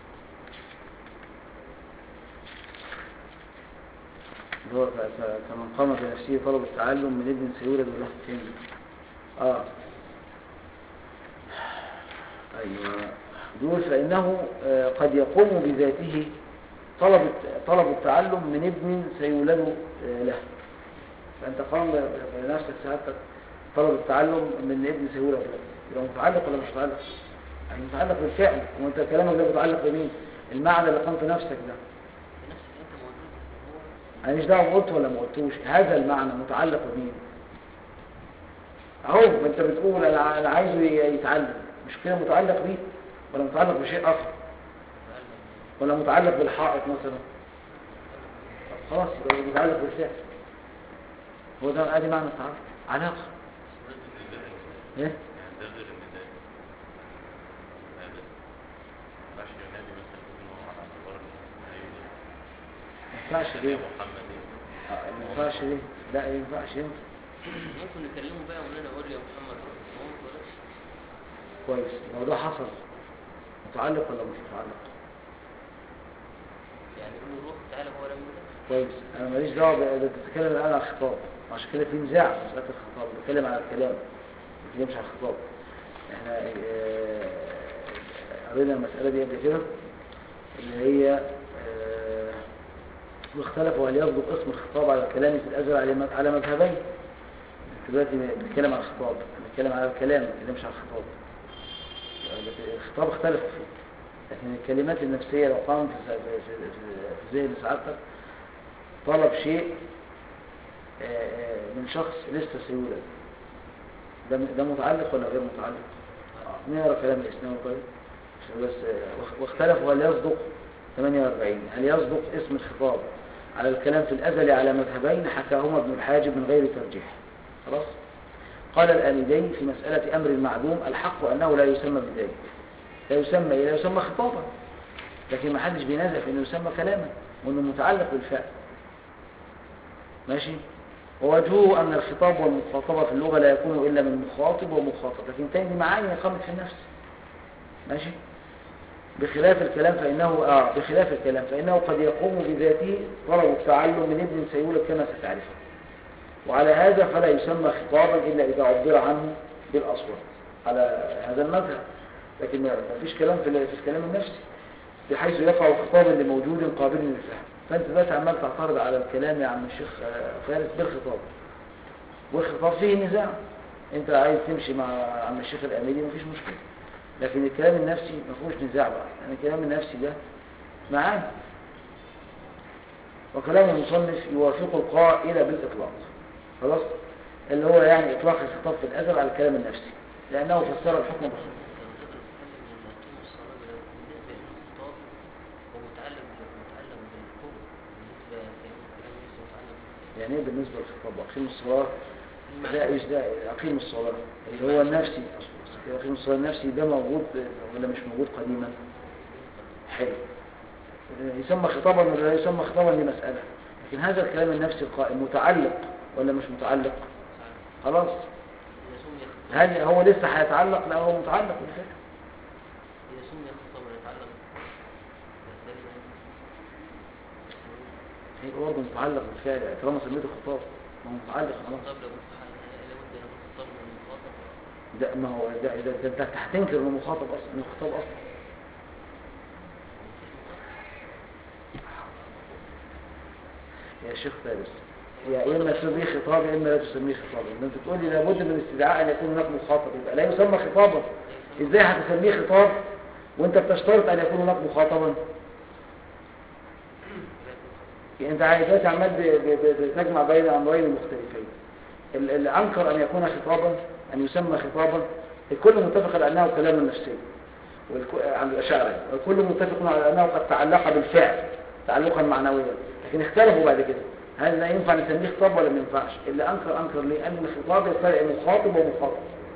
اللي هو ف- ف- كمن قام في نفسه طلب التعلم من ابن سيولد وله فين اه ايوه بيقول فانه آه، قد يقوم بذاته طلب الت- طلب التعلم من ابن سيولد آه، له فانت قام ب- بنفسك سعادتك طلب التعلم من ابن سيولد له يبقى متعلق ولا مش متعلق؟ يعني متعلق بالفعل وانت كلامك ده متعلق بمين؟ المعنى اللي قمت نفسك ده بنفسك انت موجود هو انا مش دعوه قلت ولا ما قلتوش هذا المعنى متعلق بمين اهو ما انت بتقول انا انا عايزه ي- يتعلم مش كده متعلق بيه ولا متعلق بشيء اخر تعلم ولا متعلق بالحائط مثلا طب خلاص يبقى متعلق بالفعل هو ده ادي معنى التعلق علاقه بس ده النداء ايه يعني ده غير النداء هذا ما ينفعش ينادي مثلا ابنه على اعتبار انه هيولد ما ينفعش يا ليه محمد ايه آه، ما ينفعش ليه لا ما ينفعش ينفع ممكن نكلمه بقى ونقول اقول يا محمد هو ما اتولدش كويس لو ده حصل متعلق ولا مش متعلق يعني يقول له روح تعالى هو لم يولد كويس انا ماليش دعوه ب- ده بتتكلم الان على الخطاب عشان كده في نزاع في مساله الخطاب بتكلم على الكلام ما بتكلمش على الخطاب احنا آه، قرينا المساله دي قبل كده اللي هي آه، واختلفوا هل يصدق اسم الخطاب على الكلام في الازل على مذ- على مذهبين دلوقتي بنتكلم على الخطاب بنتكلم على الكلام ما بنتكلمش على الخطاب الخطاب اختلفوا فيه لكن الكلمات النفسية لو قامت في في- في- في ذهن سعادتك طلب شيء آه، آه، من شخص لسه سيولد ده ده متعلق ولا غير متعلق؟ آه، نقرا كلام الاسلام طيب عشان بس آه، واخ- واختلفوا هل يصدق 48 هل يصدق اسم الخطاب على الكلام في الأزل على مذهبين حكاهما ابن الحاجب من غير ترجيح خلاص قال الآمدي في مسألة أمر المعدوم الحق أنه لا يسمى بذلك لا يسمى إيه؟ لا يسمى خطابا لكن ما حدش بينازع في انه يسمى كلاما وانه متعلق بالفعل ماشي ووجهه ان الخطاب والمخاطبه في اللغه لا يكون الا من مخاطب ومخاطب لكن تاني دي معاني قامت في النفس ماشي بخلاف الكلام فانه اه بخلاف الكلام فانه قد يقوم بذاته طلب التعلم من ابن سيولة كما ستعرفه وعلى هذا فلا يسمى خطابا الا اذا عبر عنه بالاصوات على هذا المذهب لكن ما فيش كلام في ال- في الكلام النفسي بحيث يقع خطابا لموجود قابل للفهم فانت دلوقتي عمال تعترض على الكلام يا عم الشيخ آه، فارس بالخطاب والخطاب فيه نزاع انت عايز تمشي مع عم الشيخ الاميري مفيش مشكله لكن الكلام النفسي ما فيهوش نزاع بقى يعني الكلام النفسي ده معاني وكلام المصنف يوافق القائل بالاطلاق خلاص اللي هو يعني اطلاق الخطاب في الازل على الكلام النفسي لأنه فسر الحكم بالخطاب لو تقدر تتكلم ان اقيموا الصلاه بل- بالنسبه الى الخطاب هو متعلق بال- متعلق بالحكم بالنسبه لكلام ليس متعلق يعني ايه بالنسبة للخطاب أقيم الصلاة بالمعنى. لا إيش ده أقيم الصلاة اللي هو النفسي أقيم الصلاة النفسي ده موجود ولا مش موجود قديما حلو يسمى خطابا ولا لا يسمى خطابا دي مسألة لكن هذا الكلام النفسي القائم متعلق ولا مش متعلق خلاص إذا سمي خطابا هل هو لسه هيتعلق لا هو متعلق بالفعل إذا سمي خطابا يتعلق بالكلمة هيبقى برضه متعلق بالفعل طالما سميته خطاب ما هو متعلق خلاص الخطاب لابد لابد أن يكون خطاب من المخاطب ده ما هو ده ده, ده انت هتنكر انه مخاطب اصلا انه خطاب اصلا يا شيخ فارس يا اما تسميه خطاب يا اما لا تسميه خطابا انت تقول لي لابد من استدعاء ان يكون هناك مخاطب يبقى لا يسمى خطابا ازاي هتسميه خطاب وانت بتشترط ان يكون هناك مخاطبا يعني انت عايز دلوقتي عمال ب- ب- ب- بتجمع بين امرين مختلفين ال- اللي انكر ان يكون خطابا ان يسمى خطابا الكل متفق على انه كلام نفسي والك- عند الاشاعره والكل متفق على انه قد تعلق بالفعل تعلقا معنويا لكن اختلفوا بعد كده هل لا ينفع نسميه خطاب ولا ما ينفعش اللي انكر انكر ليه قال ان الخطاب يفرق مخاطب ومخاطب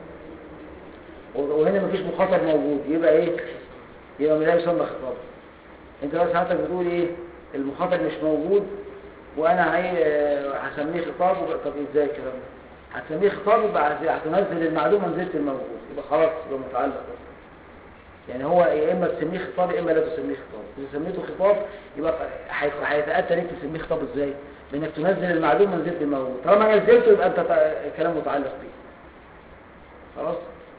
وهنا مفيش مخاطب موجود يبقى ايه يبقى لا يسمى خطاب انت بس حضرتك بتقول ايه المخاطب مش موجود وانا عاي- آه، هسميه خطاب وب- طب ازاي الكلام ده هتسميه خطاب يبقى هت- هتنزل المعلوم منزله الموجود يبقى خلاص يبقى متعلق يعني هو يا اما تسميه خطاب يا اما لا تسميه خطاب اذا سميته خطاب يبقى هي- هيتاتى ليك تسميه خطاب ازاي بانك تنزل المعلوم منزله الموجود طالما نزلته يبقى انت تع- الكلام متعلق بيه خلاص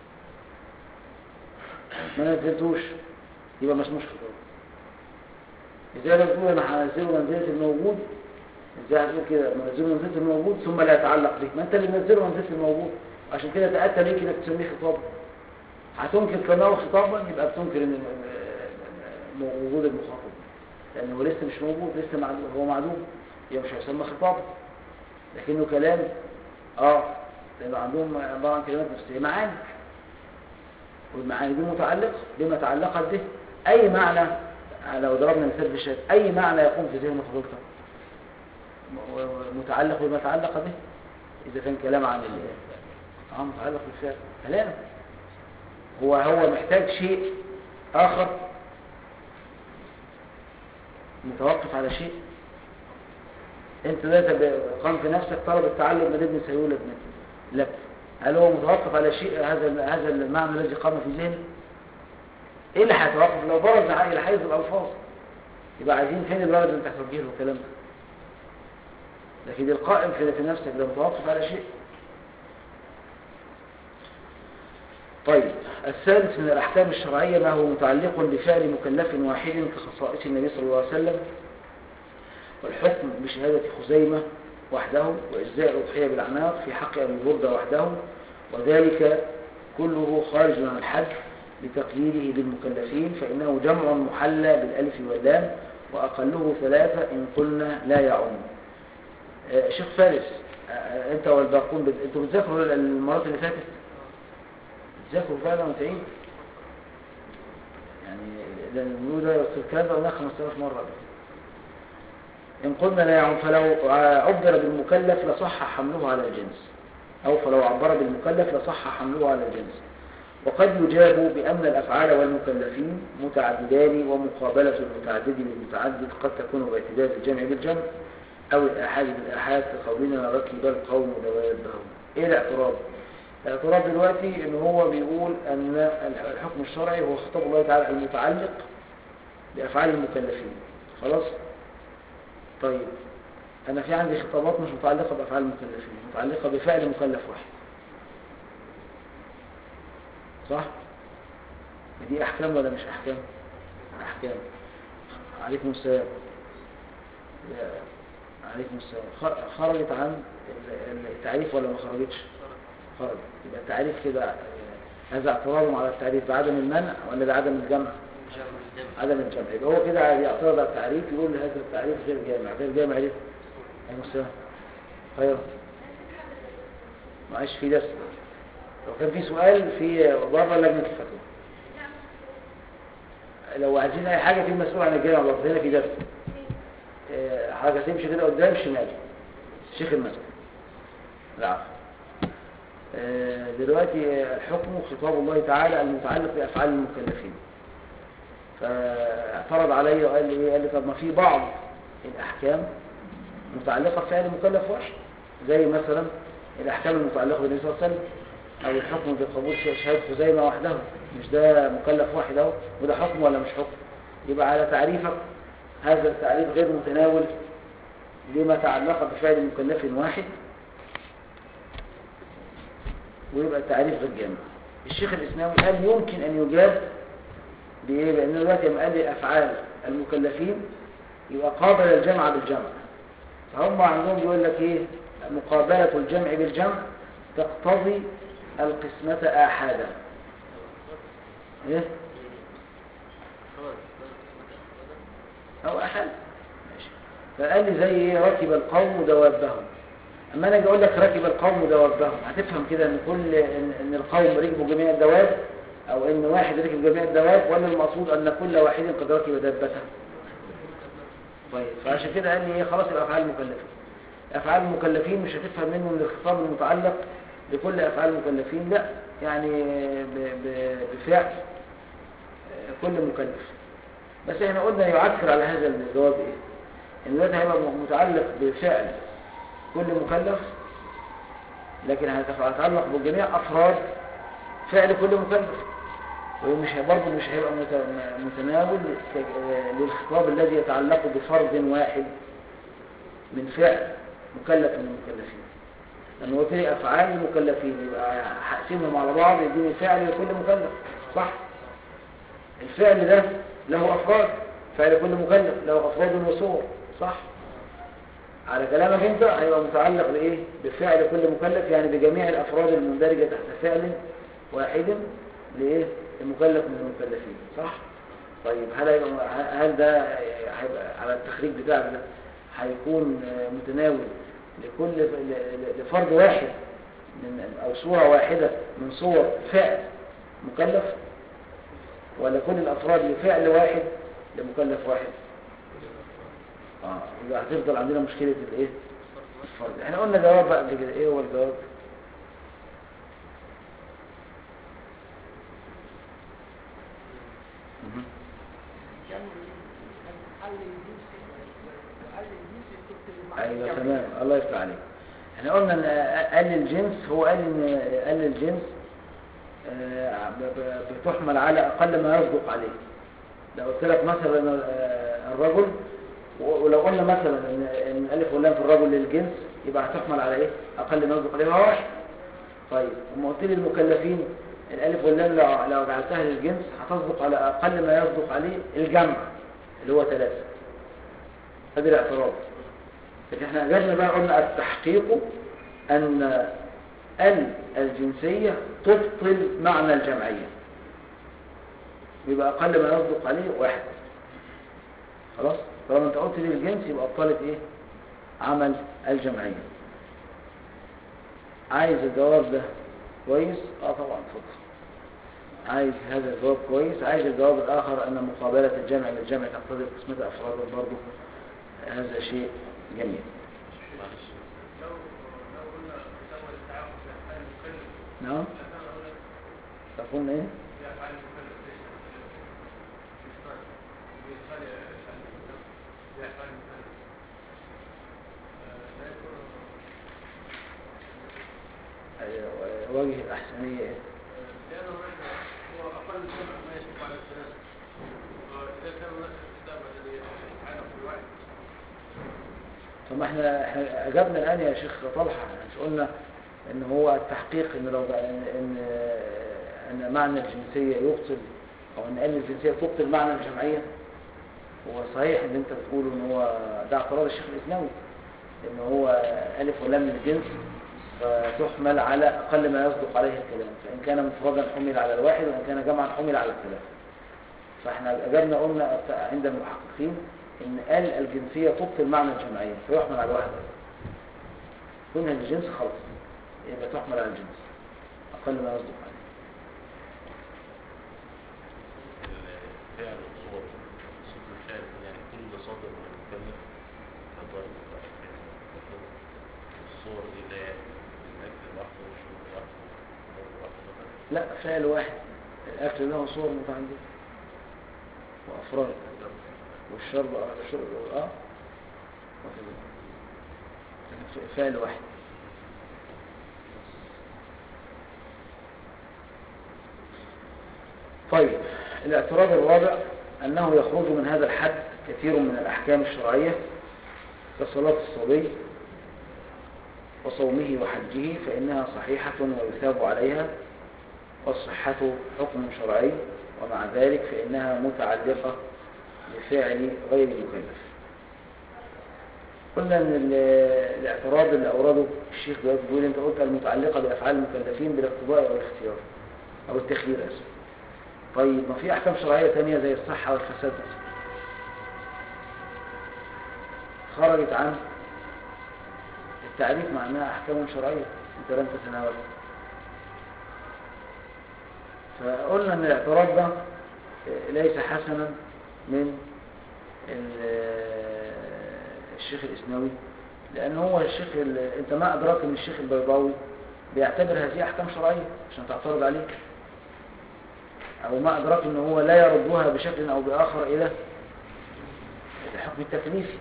ما نزلتوش يبقى ما اسموش خطاب ازاي لو تقول انا هنزله منزله الموجود ازاي هتقول كده منزله منزله الموجود ثم لا يتعلق به ما انت اللي منزله منزله الموجود عشان كده تاتى ليك انك تسميه خطاب هتنكر كونه خطابا يبقى بتنكر ان ال- ال- وجود المخاطب لانه لسه مش موجود لسه معلوم هو معلوم يبقى مش هيسمى خطابا لكنه كلام اه لانه عندهم عباره عن كلمات نفسيه معاني والمعاني دي متعلقه بما تعلقت به اي معنى لو ضربنا مثال بالشكل اي معنى يقوم في ذهن حضرتك م- م- متعلق بما تعلق به اذا كان كلام عن ال- اه متعلق بالفعل كلام هو هو محتاج شيء آخر متوقف على شيء انت دلوقتي قام في نفسك طلب التعلم من ابن سيولة ابن لك هل هو متوقف على شيء هذا هذا المعنى الذي قام في ذهنه ايه اللي هيتوقف لو برز الى حيز الالفاظ يبقى عايزين فين البلد اللي هتوجه له الكلام ده لكن القائم في في نفسك ده متوقف على شيء طيب الثالث من الأحكام الشرعية ما هو متعلق بفعل مكلف واحد كخصائص النبي صلى الله عليه وسلم والحكم بشهادة خزيمة وحده وإجزاء الأضحية بالأعناق في حق أبي بردة وحده وذلك كله خارج عن الحد لتقييده بالمكلفين فإنه جمع محلى بالألف واللام وأقله ثلاثة إن قلنا لا يعم آه، شيخ فارس آه، أنت والباقون بت- أنتوا بتذاكروا المرات اللي فاتت تذاكروا فعلا وتعيد يعني ده بنقول ده في الكلام ده قلناه 15 مرة قبل كده. إن قلنا لا يعم فلو عبر بالمكلف لصح حمله على الجنس أو فلو عبر بالمكلف لصح حمله على الجنس وقد يجاب بأن الأفعال والمكلفين متعددان ومقابلة المتعدد للمتعدد قد تكون باعتداد الجمع بالجمع أو الآحاد بالآحاد كقولنا ركب القوم دوابهم إيه الاعتراض؟ الاعتراض دلوقتي ان هو بيقول ان الحكم الشرعي هو خطاب الله تعالى المتعلق بافعال المكلفين خلاص طيب انا في عندي خطابات مش متعلقه بافعال المكلفين متعلقه بفعل مكلف واحد صح دي احكام ولا مش احكام احكام عليكم السلام لا، عليكم السلام خ- خرجت عن ال- التعريف ولا ما خرجتش خرج يبقى التعريف كده آه، هذا اعتراض على التعريف بعدم المنع ولا بعدم الجمع جمع الجمع عدم الجمع يبقى هو كده يعترض على التعريف يقول هذا التعريف غير جامع غير جامع ليه ايوه السلام خير معلش في درس لو كان في سؤال في بره لجنة الفتوى لو عايزين اي حاجة في مسؤول عن الجامعة برضه هنا في درس آه، حاجة تمشي كده قدام شمال شيخ المسجد العفو آه، دلوقتي آه، الحكم خطاب الله تعالى المتعلق بأفعال المكلفين فاعترض علي وقال لي ايه قال لي طب ما في بعض الأحكام متعلقة بفعل مكلف واحد زي مثلا الأحكام المتعلقة بالنبي صلى الله عليه وسلم أو الحكم بقبول شهادة خزيمة وحده مش ده مكلف واحد اهو وده حكم ولا مش حكم يبقى على تعريفك هذا التعريف غير متناول لما تعلق بفعل مكلف واحد ويبقى التعريف غير جامع الشيخ الإسلامي قال يمكن أن يجاب بإيه؟ لأنه دلوقتي لما قال لي أفعال المكلفين يبقى قابل الجمع بالجمع فهم عندهم يقول لك إيه مقابلة الجمع بالجمع تقتضي القسمة آحادا إيه؟ أو أحد ماشي فقال لي زي إيه ركب القوم دوابهم أما أنا أجي أقول لك ركب القوم دوابهم هتفهم كده إن كل إن, إن القوم ركبوا جميع الدواب أو إن واحد ركب جميع الدواب ولا المقصود أن كل واحد قد ركب دابته طيب فعشان كده قال لي إيه خلاص يبقى أفعال المكلفين أفعال المكلفين مش هتفهم منه من الخطاب المتعلق بكل أفعال المكلفين لا يعني ب- ب- بفعل كل مكلف بس احنا قلنا يعكر على هذا الجواب ايه ان دلوقتي هيبقى متعلق بفعل كل مكلف لكن هيتعلق بجميع افراد فعل كل مكلف ومش هي- برضه مش هيبقى مت- متناول ك- للخطاب الذي يتعلق بفرد واحد من فعل مكلف من المكلفين لأنه قلت لي أفعال المكلفين يبقى هقسمهم على بعض يديني فعل لكل مكلف صح؟ الفعل ده له أفراد فعل كل مكلف له أفراد وصور صح؟ على كلامك انت هيبقى متعلق بإيه؟ بفعل كل مكلف يعني بجميع الأفراد المندرجة تحت فعل واحد لإيه؟ المكلف من المكلفين صح؟ طيب هل هيبقى هل ده هيبقى على التخريج بتاعك ده هيكون متناول لكل ل- ل- لفرد واحد من أو صورة واحدة من صور فعل مكلف ولا كل الأفراد لفعل واحد لمكلف واحد اه يبقى هتفضل عندنا مشكلة الايه الفرد احنا قلنا جواب بقى قبل كده ايه هو الجواب مهم. ايوه تمام الله يفتح عليك احنا قلنا ان قل الجنس هو قال ان قل الجنس آه، ب- ب- بتحمل على اقل ما يصدق عليه لو قلت لك مثلا آه، الرجل و- ولو قلنا مثلا ان ان الف واللام في الرجل للجنس يبقى هتحمل على ايه اقل ما يصدق عليه هو واحد طيب لما قلت لي المكلفين الالف واللام لو لو جعلتها للجنس هتصدق على اقل ما يصدق عليه الجمع اللي هو ثلاثه هذه الاعتراض لكن احنا أجبنا بقى قلنا التحقيق أن ال الجنسية تبطل معنى الجمعية يبقى أقل ما يصدق عليه واحد خلاص طالما انت قلت لي الجنس يبقى أبطلت إيه عمل الجمعية عايز الجواب ده كويس اه طبعا اتفضل عايز هذا الجواب كويس عايز الجواب الآخر أن مقابلة الجمع بالجمع تقتضي قسمة أفراد برضه هذا شيء جميل معلش نعم تقول ايه أيوة، وجه الأحسنية إيه؟ طب ما احنا احنا اجبنا الان يا شيخ طلحه احنا مش قلنا ان هو التحقيق ان لو بقى ان ان, إن معنى الجنسيه يبطل او ان قال الجنسيه تبطل معنى الجمعيه هو صحيح اللي انت بتقوله ان هو ده اعتراض الشيخ الاسلامي ان هو الف ولام للجنس فتحمل على اقل ما يصدق عليه الكلام فان كان مفردا حمل على الواحد وان كان جمعا حمل على الثلاثه فاحنا اجبنا قلنا عند المحققين ان ال الجنسيه تبطل معنى الجمعيه فيحمل على الواحد بس كونها الجنس خلاص يبقى تحمل على الجنس أقل ما يصدق عليه الفعل والصور صوت الفعل يعني كل صادر من المكلف كضرب الصور دي اللي هي الأكل لوحده والشرب لوحده والضرب لوحده مثلا لا فعل واحد الأكل له صور متعددة وأفراد والشرب الشرب اه وكذا. لكن فعل واحد طيب الاعتراض الرابع أنه يخرج من هذا الحد كثير من الأحكام الشرعية كصلاة الصبي وصومه وحجه فإنها صحيحة ويثاب عليها والصحة حكم شرعي ومع ذلك فإنها متعلقة بفعل غير مكلف قلنا ان ال- الاعتراض اللي اورده الشيخ دلوقتي بيقول انت قلت المتعلقه بافعال المكلفين بالاقتضاء او الاختيار او التخيير اسف طيب ما في احكام شرعيه ثانيه زي الصحه والفساد مثلا خرجت عن التعريف مع انها احكام شرعيه انت لم تتناولها فقلنا ان الاعتراض ده ليس حسنا من ال- الشيخ الإسناوي لأن هو الشيخ ال- أنت ما أدراك من الشيخ البيضاوي بيعتبر هذه أحكام شرعية عشان تعترض عليه أو ما أدراك أنه هو لا يردها بشكل أو بآخر إلى الحكم التكليفي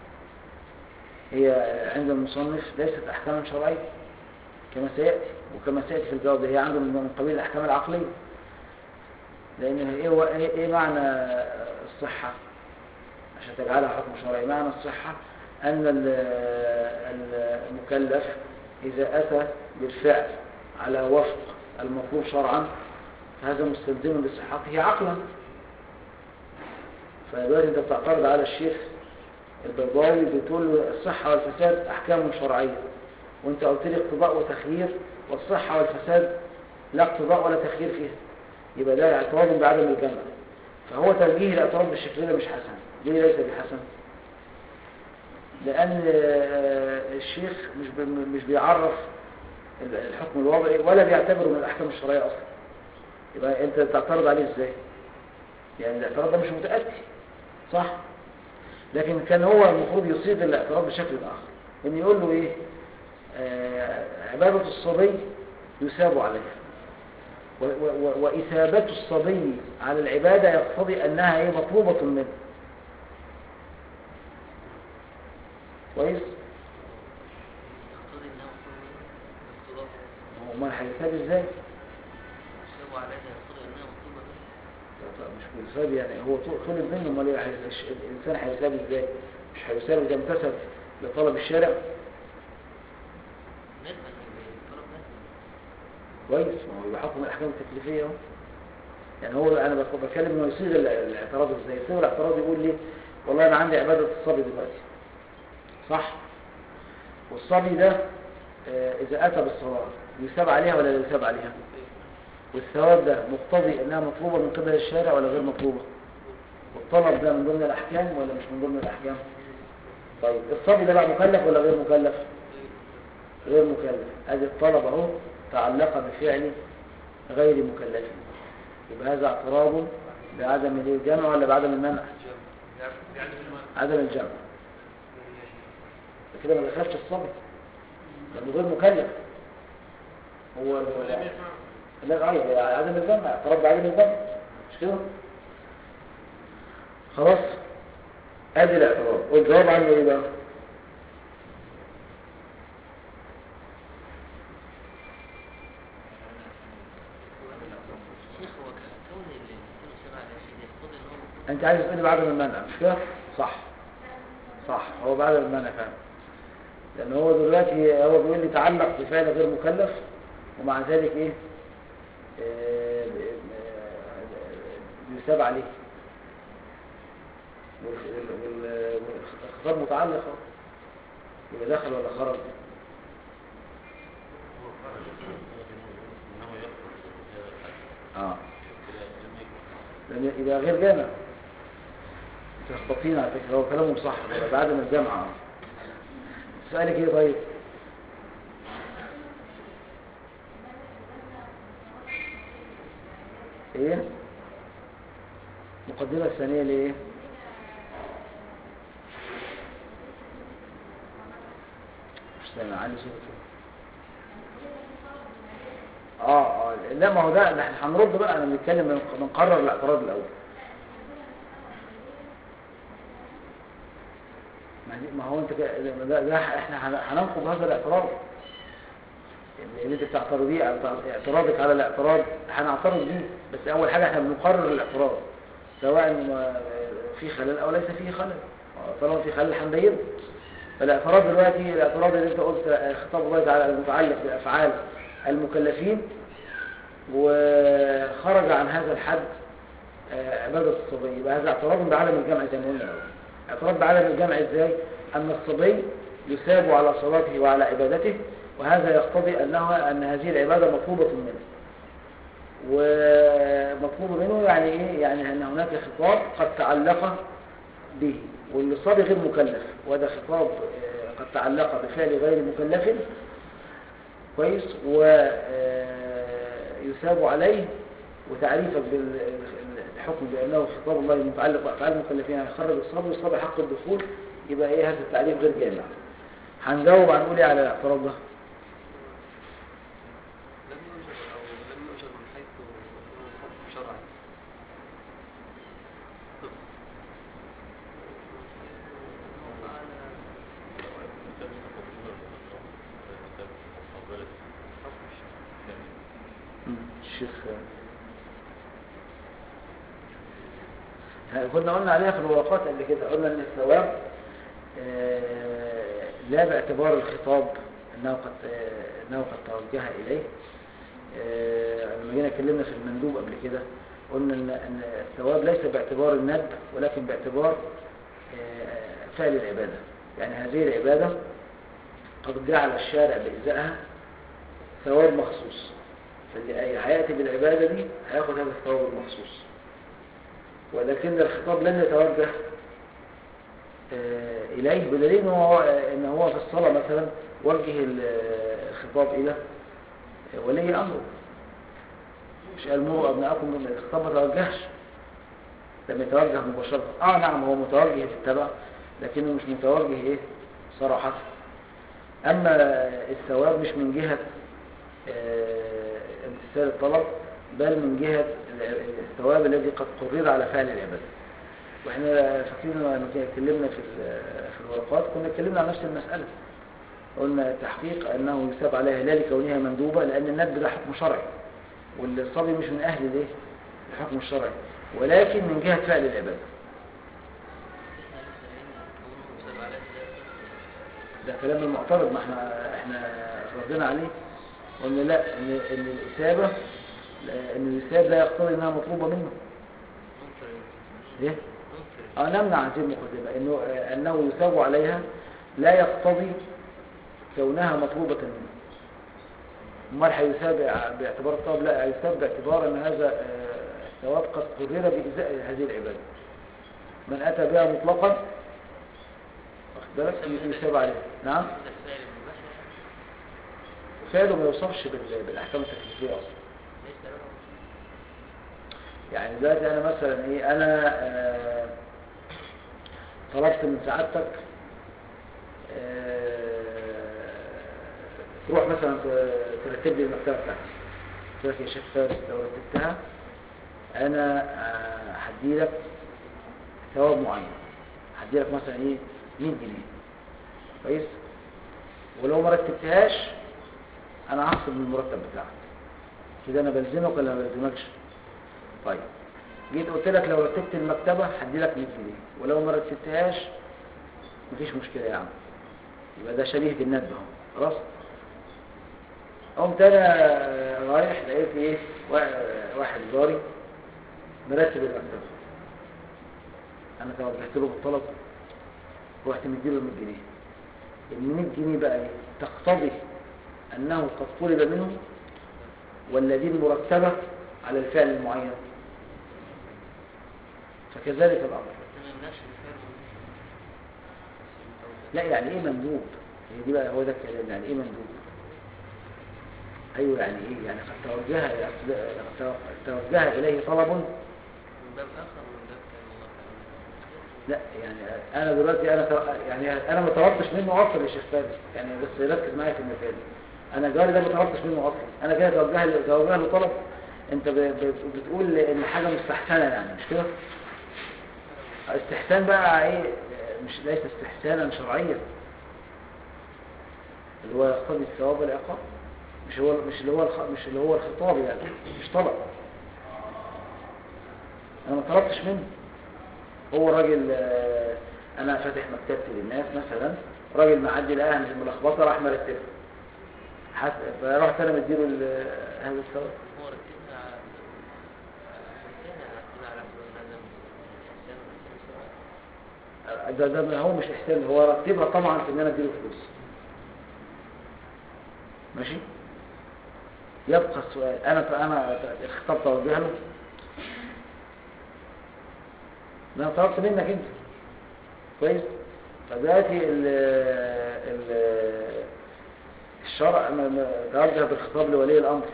هي عند المصنف ليست أحكاما شرعية كما سيأتي وكما سيأتي في الجواب هي عنده من قبيل الأحكام العقلية لأن إيه, هو- إيه, إيه معنى الصحة عشان تجعلها حكم شرعي معنى الصحة أن ال- المكلف إذا أتى بالفعل على وفق المطلوب شرعا فهذا مستلزم لصحته عقلا فدلوقتي أنت بتعترض على الشيخ البيضاوي بتقول له الصحة والفساد أحكام شرعية وأنت قلت لي اقتضاء وتخيير والصحة والفساد لا اقتضاء ولا تخيير فيها يبقى ده اعتراض بعدم الجمع فهو توجيه الاعتراض بالشكل ده مش حسن ليه ليس بحسن لان آه، الشيخ مش بي- مش بيعرف الحكم الوضعي ولا بيعتبره من الاحكام الشرعيه اصلا يبقى انت تعترض عليه ازاي يعني الاعتراض ده مش متاتي صح لكن كان هو المفروض يصيغ الاعتراض بشكل اخر ان يقول له ايه آه، عباده الصبي يثاب عليها و- و- و- وإثابة الصبي على العبادة يقتضي أنها هي مطلوبة منه كويس؟ يقتضي انها مطلوبة منه اقتضاء هو ما هيثاب ازاي؟ يحسب عليها يقتضي انها مطلوبة منه لا، مش بيثاب يعني هو طل- طلب منه امال إيه هي- الش- الإنسان هيثاب ازاي؟ مش هيثاب إذا امتثل لطلب الشارع ندما طلب ندما كويس ما هو يبقى حكم الأحكام التكليفية اهو يعني هو أنا بك- بتكلم إنه يصيغ ال- الاعتراض ازاي؟ يصيغ الاعتراض يقول لي والله أنا عندي عبادة الصبي دلوقتي صح؟ والصبي ده آه، إذا أتى بالصلاة يثاب عليها ولا لا يثاب عليها؟ والثواب ده مقتضي انها مطلوبة من قبل الشارع ولا غير مطلوبة والطلب ده من ضمن الاحكام ولا مش من ضمن الاحكام طيب الصبي ده بقى مكلف ولا غير مكلف غير مكلف ادي الطلب اهو تعلق بفعل غير مكلف يبقى هذا اعتراض بعدم الايه الجمع ولا بعدم المنع عدم الجمع كده ما دخلش الصبي لانه غير مكلف هو لا ايوه عدم الجمع اعتراض بعدم الجمع مش كده خلاص ادي الاعتراض والجواب عنه ايه بقى شيخ هو كون الانسان يصير على شيء يقتضي ان هو مطلوب انت عايز تقولي بعدم المنع مش كده صح صح هو بعدم المنع فعلا لان هو دلوقتي هو بيقول لي تعلق بفعل غير مكلف ومع ذلك ايه آه، آه، بيثاب عليه وال- وال- والخطاب متعلق اهو يبقى دخل ولا خرج هو خرج انه يخرج من هذا الحد اه كده لم يكن لأن يبقى غير جامع تخبطين على فكرة هو كلامهم صح يبقى بعدم الجامعة آه. سؤالك ايه طيب ايه المقدمة الثانية لإيه مش سامع علي صوته اه اه لا ما هو ده ده احنا هنرد بقى انا بنتكلم بنق- بنقرر الاعتراض الاول ما دي- ما هو انت كده ده, ده, ده احنا هن- هننقض هذا الاعتراض اللي انت بتعترض بيه او اعتراضك على الاعتراض هنعترض بيه بس اول حاجه احنا بنقرر الاعتراض سواء ما- في خلل او ليس فيه خلل طالما في خلل هنبينه فالاعتراض دلوقتي الاعتراض اللي انت قلت خطاب الله تعالى المتعلق بافعال المكلفين وخرج عن هذا الحد آه، عبادة الصبي يبقى هذا اعتراض بعدم الجمع زي ما قلنا الأول. اعتراض بعدم الجمع ازاي ان الصبي يثاب على صلاته وعلى عبادته وهذا يقتضي انه ان هذه العبادة مطلوبة منه ومطلوب منه يعني ايه يعني ان هناك خطاب قد تعلق به والصبي غير مكلف وهذا خطاب آه، قد تعلق بفعل غير مكلف كويس ويثاب عليه وتعريفك بالحكم بأنه خطاب الله المتعلق بأفعال المكلفين يعني يخرج الصبي والصبي حق الدخول يبقى ايه هذا التعريف غير جامع هنجاوب هنقول ايه على الاعتراض ده لم يوجد أو لم يوجد من حيث أنه حكم شرعي مم. الشيخ ها، كنا قلنا عليها في الورقات قبل كده قلنا ان الثواب آه، لا باعتبار الخطاب انه قد آه، انه قد توجه اليه آه، لما جينا اتكلمنا في المندوب قبل كده قلنا ان ان الثواب ليس باعتبار الندب ولكن باعتبار آه، فعل العباده يعني هذه العباده قد جعل الشارع بإزائها ثواب مخصوص فاللي هيأتي بالعبادة دي هياخد هذا الثواب المخصوص ولكن الخطاب لن يتوجه آه، إليه بدليل إن هو, إن هو في الصلاة مثلا وجه الخطاب إلى ولي أمره مش قال مروا أبنائكم من الخطاب ما توجهش لم يتوجه مباشرة آه نعم هو متوجه في التبع لكنه مش متوجه إيه صراحة أما الثواب مش من جهة آه، امتثال الطلب بل من جهة الثواب الذي قد قرر على فعل العبادة واحنا فاكرين لما اتكلمنا في ال- في الورقات كنا اتكلمنا عن نفس المسألة قلنا التحقيق أنه يثاب عليها لا لكونها مندوبة لأن الندب ده حكم شرعي والصبي مش من أهل الايه الحكم الشرعي ولكن من جهة فعل العبادة ده كلام المعترض ما احنا احنا ردنا عليه قلنا لا ان ان الاثابه ان الاثابه لا يقتضي انها مطلوبه منه ايه اه نمنع هذه المقدمه انه آه، انه يثاب عليها لا يقتضي كونها مطلوبه منه امال هيثاب باعتبار الطلب لا هيثاب باعتبار ان هذا آه، الثواب قد قرر بإزاء هذه العباده من اتى بها مطلقا واخد بالك يثاب عليه نعم فعله ما يوصفش بال- بالاحكام التكليفيه اصلا يعني دلوقتي انا مثلا ايه انا آه، طلبت من سعادتك آه، تروح مثلا ت- ترتب لي المكتبه بتاعتي قلت لك يا شيخ فارس لو رتبتها انا آه، هدي لك ثواب معين هدي لك مثلا ايه 100 جنيه كويس ولو ما رتبتهاش انا هخصم من المرتب بتاعك كده انا بلزمك ولا ما بلزمكش طيب جيت قلت لك لو رتبت المكتبة هدي لك 100 جنيه ولو ما رتبتهاش مفيش مشكلة يا عم يبقى ده شبيه بالندب اهو خلاص قمت انا رايح لقيت ايه وا- واحد جاري مرتب المكتبة انا توجهت له بالطلب رحت مديله ال 100 جنيه ال 100 جنيه بقى ايه تقتضي انه قد طلب منه ولا دي المرتبة على الفعل المعين فكذلك الأمر لا يعني ايه مندوب هي دي بقى هو ده الكلام يعني ايه مندوب ايوه يعني ايه يعني قد توجه قد توجه اليه طلب من باب آخر من باب كلام الله تعالى لا يعني انا دلوقتي انا تو- يعني انا ما طلبتش منه اصلا يا شيخ فادي يعني بس ركز معايا في المثال انا جاري ده ما طلبتش منه اصلا انا كده توجه له توجه له طلب انت ب- ب- بتقول ان حاجه مستحسنه يعني مش كده استحسان بقى ايه مش ليس استحسانا شرعيا اللي هو يقتضي الثواب والعقاب مش هو مش اللي هو الخ- مش اللي هو الخطاب يعني مش طلب انا ما طلبتش منه هو راجل آه، انا فاتح مكتبتي للناس مثلا راجل معدي لقاها مش ملخبطه راح مرتبها حس... فرحت انا مديله ال- هذا الثواب هو رتبها على إنسان رتبها على حسب إن هذا إحسان وإحسان سواء ده ده هو مش احسان هو رتبها طبعا في ان انا اديله فلوس ماشي يبقى السؤال انا انا الخطاب توجه له ده انا طلبت منك انت كويس فدلوقتي ال ال الشرع ما- ما- توجه بالخطاب لولي الامر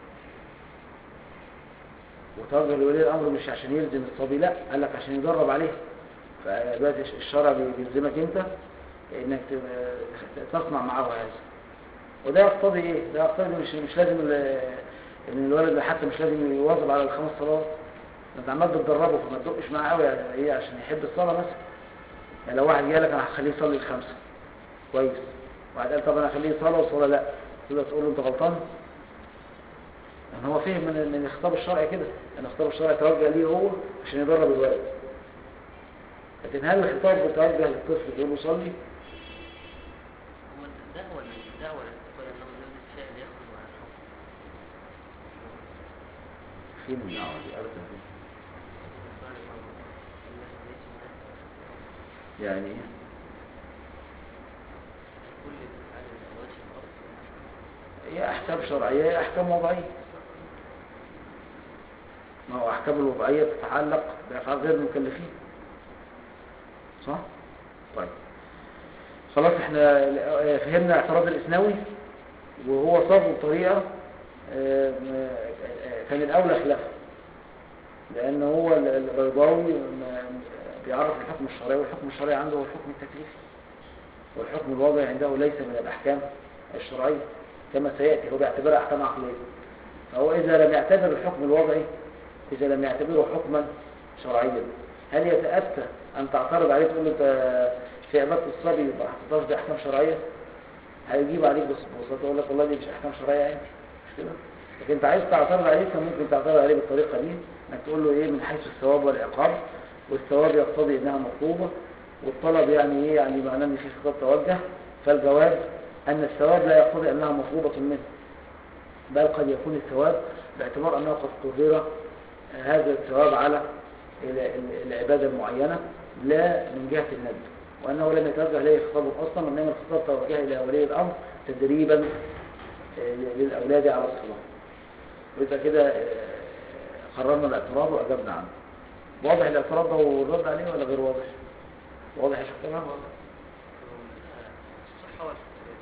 وتوجه لولي الامر مش عشان يلزم الصبي لا قال لك عشان يدرب عليه فدلوقتي الشرع بيلزمك انت انك ت- تصنع معه هذا وده يقتضي ايه ده يقتضي مش مش لازم ال- ان الولد ده حتى مش لازم يواظب على الخمس صلوات انت عمال بتدربه فما تدقش معاه قوي يعني ايه عشان يحب الصلاه مثلا يعني لو واحد جالك انا هخليه يصلي الخمسه كويس واحد قال طب انا هخليه صلاه وصلاه لا تقدر تقول له انت غلطان يعني هو فهم من من الخطاب الشرعي كده ان الخطاب الشرعي توجه ليه هو عشان يدرب الولد لكن هل الخطاب بتوجه للطفل تقول له صلي هو الدعوة الدعوة للتقوى أنه زود الفعل يخرج عن الحكم فين الدعوه دي ابدا فين قال الإمام الناس ليس من يعني ايه كل فعل على وجه الأرض هي احكام شرعيه هي احكام وضعيه ما هو احكام الوضعيه تتعلق بافعال غير المكلفين صح طيب خلاص احنا فهمنا اعتراض الاسنوي وهو صاغه بطريقه آه، آه، كان الاولى خلافه لان هو ال- البيضاوي ما- بيعرف الحكم الشرعي والحكم الشرعي عنده هو الحكم التكليفي والحكم الوضعي عنده ليس من الأحكام الشرعية كما سيأتي هو بيعتبرها أحكام عقلية فهو إذا لم يعتبر الحكم الوضعي إذا لم يعتبره حكما شرعيا هل يتأتى أن تعترض عليه تقول له أنت في عبادة الصبي ما حطيتهاش دي أحكام شرعية هيجيب عليك بس ببساطة يقول لك والله دي مش أحكام شرعية عندي مش كده لكن أنت عايز تعترض عليه كان ممكن تعترض عليه بالطريقة دي إنك تقول له إيه من حيث الثواب والعقاب والثواب يقتضي إنها مطلوبة والطلب يعني ايه يعني معناه ان في خطاب توجه فالجواب ان الثواب لا يقتضي انها مطلوبة منه بل قد يكون الثواب باعتبار انه قد قدر هذا الثواب على ال- ال- العبادة المعينة لا من جهة الندب وانه لم يتوجه اليه خطاب اصلا وانما الخطاب توجه الى ولي الامر تدريبا آه، للاولاد على الصلاة وإذا كده آه، قررنا الاعتراض واجبنا عنه واضح الاعتراض ده والرد عليه ولا غير واضح؟ واضح يا شيخ تمام الصحة والفساد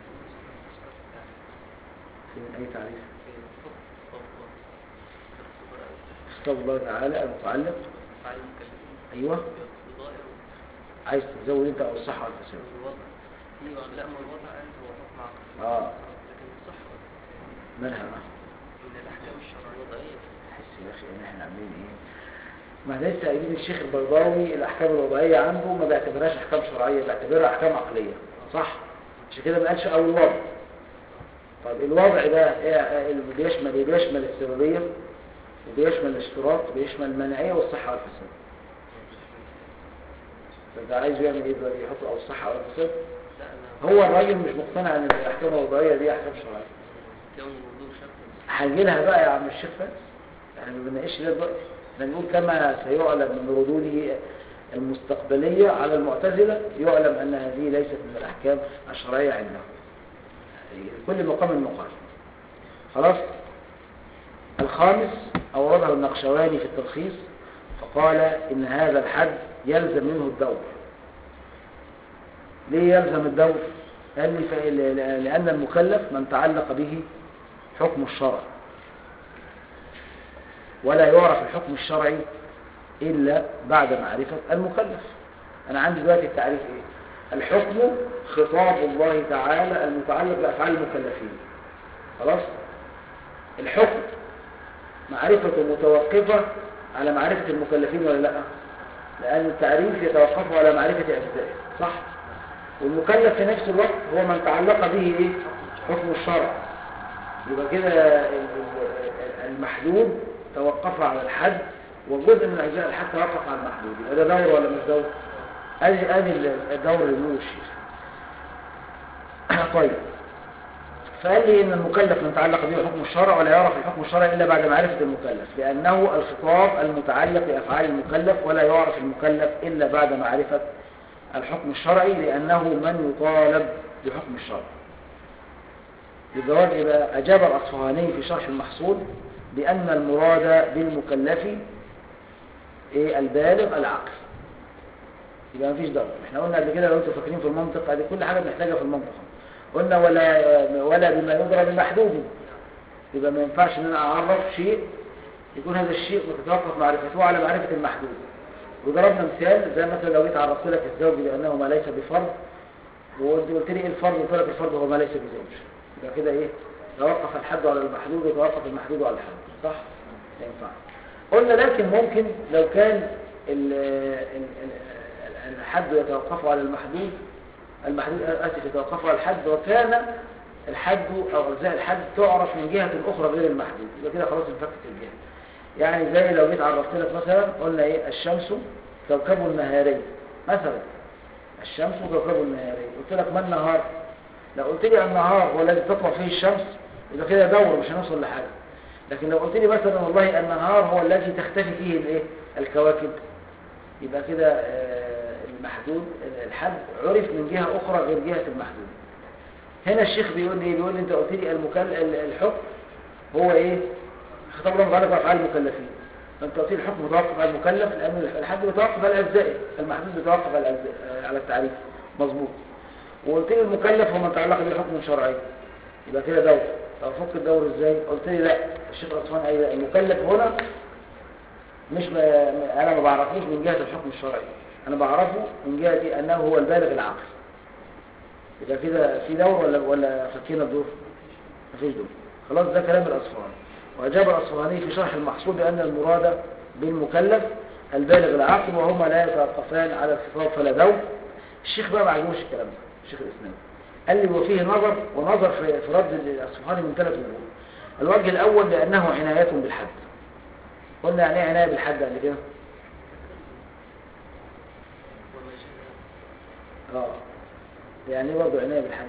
في أي تعريف في الحكم والقوة خطاب الله تعالى المتعلق فعل المكلفين أيوه بظاهر عايز تزود أنت أو الصحة والفساد الوضع في لا ما الوضع قال هو حكم عقلي آه. لكن الصحة والفساد مالها بقى؟ من الأحكام الشرعية الوضعية أحس يا أخي إن إحنا عاملين إيه ما لسه قايلين الشيخ البيضاوي الأحكام الوضعية عنده ما بيعتبرهاش أحكام شرعية بيعتبرها أحكام عقلية صح؟ عشان كده ما قالش أول وضع طيب الوضع ده إيه اللي بيشمل إيه؟ بيشمل السببية وبيشمل الاشتراط وبيشمل المنعية والصحة والفساد فأنت عايز يعمل إيه دلوقتي يحط أو الصحة والفساد لا أنا هو الراجل مش مقتنع ان الاحكام الوضعيه دي احكام شرعيه كون الوضوء شرط هنجي لها بقى يا عم الشيخ فارس احنا ما بنناقش ده دلوقتي احنا بنقول كما سيعلم من ردوده المستقبليه على المعتزله يعلم ان هذه ليست من الاحكام الشرعيه عندهم كل مقام مقال خلاص الخامس اورده النقشواني في التلخيص فقال ان هذا الحد يلزم منه الدور ليه يلزم الدور قال لي فإن- لأن المكلف من تعلق به حكم الشرع ولا يعرف الحكم الشرعي إلا بعد معرفة المكلف أنا عندي دلوقتي التعريف إيه الحكم خطاب الله تعالى المتعلق بأفعال المكلفين خلاص الحكم معرفته متوقفة على معرفة المكلفين ولا لا لأن التعريف يتوقف على معرفة أجزائه صح والمكلف في نفس الوقت هو من تعلق به إيه؟ حكم الشرع يبقى كده ال- ال- المحدود توقف على الحد وجزء من أجزاء الحد توقف على المحدود يبقى ده دور ولا مش دور؟ ادي ادي الدور اللي بيقوله الشيخ طيب فقال لي ان المكلف من تعلق به حكم الشرع ولا يعرف الحكم الشرعي الا بعد معرفه المكلف لانه الخطاب المتعلق بافعال المكلف ولا يعرف المكلف الا بعد معرفه الحكم الشرعي لانه من يطالب بحكم الشرع الجواب يبقى اجاب الاصفهاني في شرح المحصول بان المراد بالمكلف ايه البالغ العقل يبقى مفيش ضرر احنا قلنا قبل كده لو انتوا فاكرين في المنطق ادي كل حاجه بنحتاجها في المنطق قلنا ولا ولا بما يضرب بمحدود يبقى ما ينفعش ان انا اعرف شيء يكون هذا الشيء متتوقف معرفته على معرفه المحدود وضربنا مثال زي مثلا لو جيت عرفت لك الزوج بانه ما ليس بفرد وانت قلت لي ايه الفرد قلت لك الفرد هو ما ليس بزوج يبقى كده ايه توقف الحد على المحدود وتوقف المحدود على الحد صح ما ينفعش قلنا لكن ممكن لو كان ال ال ال الحد يتوقف على المحدود المحدود اسف يتوقف على الحد وكان الحد او اجزاء الحد تعرف من جهه اخرى غير المحدود يبقى كده خلاص انفكت الجهه يعني زي لو جيت عرفت لك مثلا قلنا ايه الشمس كوكب نهاري مثلا الشمس كوكب نهاري قلت لك ما النهار لو قلت لي النهار هو الذي تطلع فيه الشمس يبقى كده دور مش هنوصل لحاجه لكن لو قلت لي مثلا والله النهار هو الذي تختفي فيه الايه الكواكب يبقى كده آه، المحدود الحد عرف من جهة أخرى غير جهة المحدود هنا الشيخ بيقول لي بيقول لي انت قلت لي المكل... ال- الحكم هو ايه خطاب الله متعلق بأفعال المكلفين فانت قلت لي الحكم متوقف على المكلف لأن الحد متوقف على الأجزاء المحدود متوقف على الأجزاء آه، على التعريف مظبوط وقلت لي المكلف هو من تعلق بالحكم الشرعي يبقى كده دور طب فك الدور ازاي قلت لي لا الشيخ عثمان قال لا، المكلف هنا مش ب... انا ما بعرفوش من جهة الحكم الشرعي انا بعرفه من جهة انه هو البالغ العقل يبقى كده في دور ولا ولا فكينا الدور مفيش دور خلاص ده كلام الاصفهاني واجاب الاصفهاني في شرح المحصول بان المراد بالمكلف البالغ العقل وهما لا يتوقفان على الخطاب فلا دور الشيخ بقى ما عجبوش الكلام ده الشيخ الاسلامي قال لي وفيه نظر ونظر في في رد الاصفهاني من ثلاث وجوه الوجه الاول لانه عنايه بالحد قلنا يعني ايه عنايه بالحد قبل كده اه يعني ايه برضه عنايه بالحد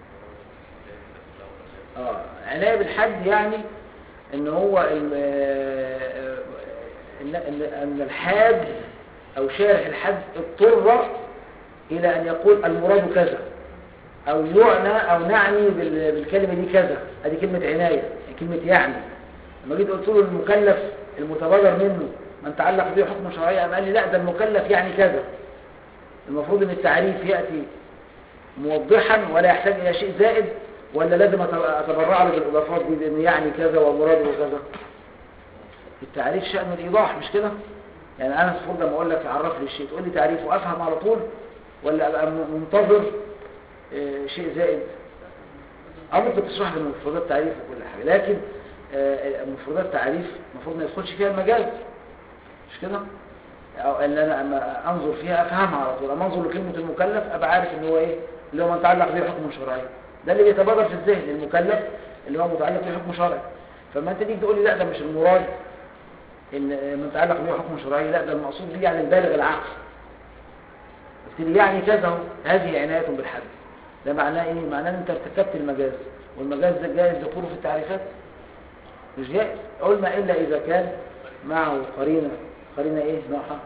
اه عنايه بالحد يعني ان هو ال- آه، ان ان ان الحاد او شارح الحد اضطر الى ان يقول المراد كذا او يعنى او نعني بال- بالكلمه دي كذا ادي كلمه عنايه كلمه يعني لما جيت قلت له المكلف المتبادر منه من تعلق به حكم شرعي قام قال لي لا ده المكلف يعني كذا المفروض ان التعريف ياتي موضحا ولا يحتاج الى شيء زائد ولا لازم أت- اتبرع له بالاضافات دي بان يعني كذا ومراده كذا التعريف شأن الايضاح مش كده يعني انا المفروض لما اقول لك عرف لي الشيء تقول لي تعريفه افهم على طول ولا ابقى م- منتظر آه، شيء زائد اه ممكن تشرح لي مفردات تعريف وكل حاجه لكن آه، مفردات تعريف المفروض ما يدخلش فيها المجاز مش كده او ان انا اما انظر فيها افهمها على طول اما انظر لكلمه المكلف ابقى عارف ان هو ايه اللي هو من تعلق به حكم شرعي ده اللي بيتبادر في الذهن المكلف اللي هو متعلق به حكم شرعي فما انت تيجي تقول لي لا ده مش المراد ان من تعلق به حكم شرعي لا ده المقصود بيه يعني البالغ العقل قلت لي يعني كذا اهو هذه عنايه بالحد ده معناه ايه معناه ان انت ارتكبت المجاز والمجاز ده جائز دخوله في التعريفات مش جائز قلنا الا اذا كان معه قرينه قرينه ايه نوعها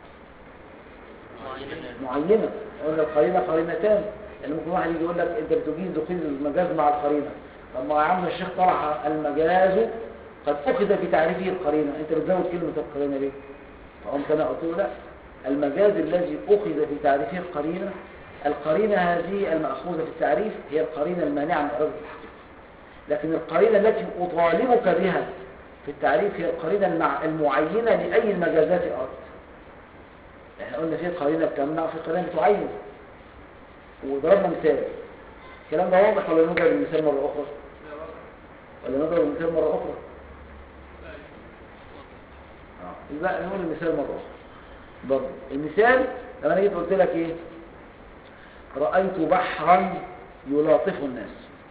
معينه قلنا القرينه قرينتان يعني ممكن واحد يجي يقول لك انت بتجيز دخول المجاز مع القرينه طب ما يا عم الشيخ طرح المجاز قد اخذ في تعريفه القرينه انت بتزود كلمه القرينه ليه فقمت انا قلت له لا المجاز الذي اخذ في تعريفه القرينه القرينه هذه الماخوذه في التعريف هي القرينه المانعه من اراده الحقيقه لكن القرينة التي أطالبك بها في التعريف هي القرينة المع... المعينة لأي المجازات أردت احنا قلنا في قرينة بتمنع وفي قرينة بتعين وضربنا مثال الكلام ده واضح ولا نضرب المثال مرة أخرى ولا نضرب المثال مرة أخرى آه. لا نقول المثال مرة أخرى برضه المثال لما انا جيت قلت لك ايه رأيت بحرا يلاطف الناس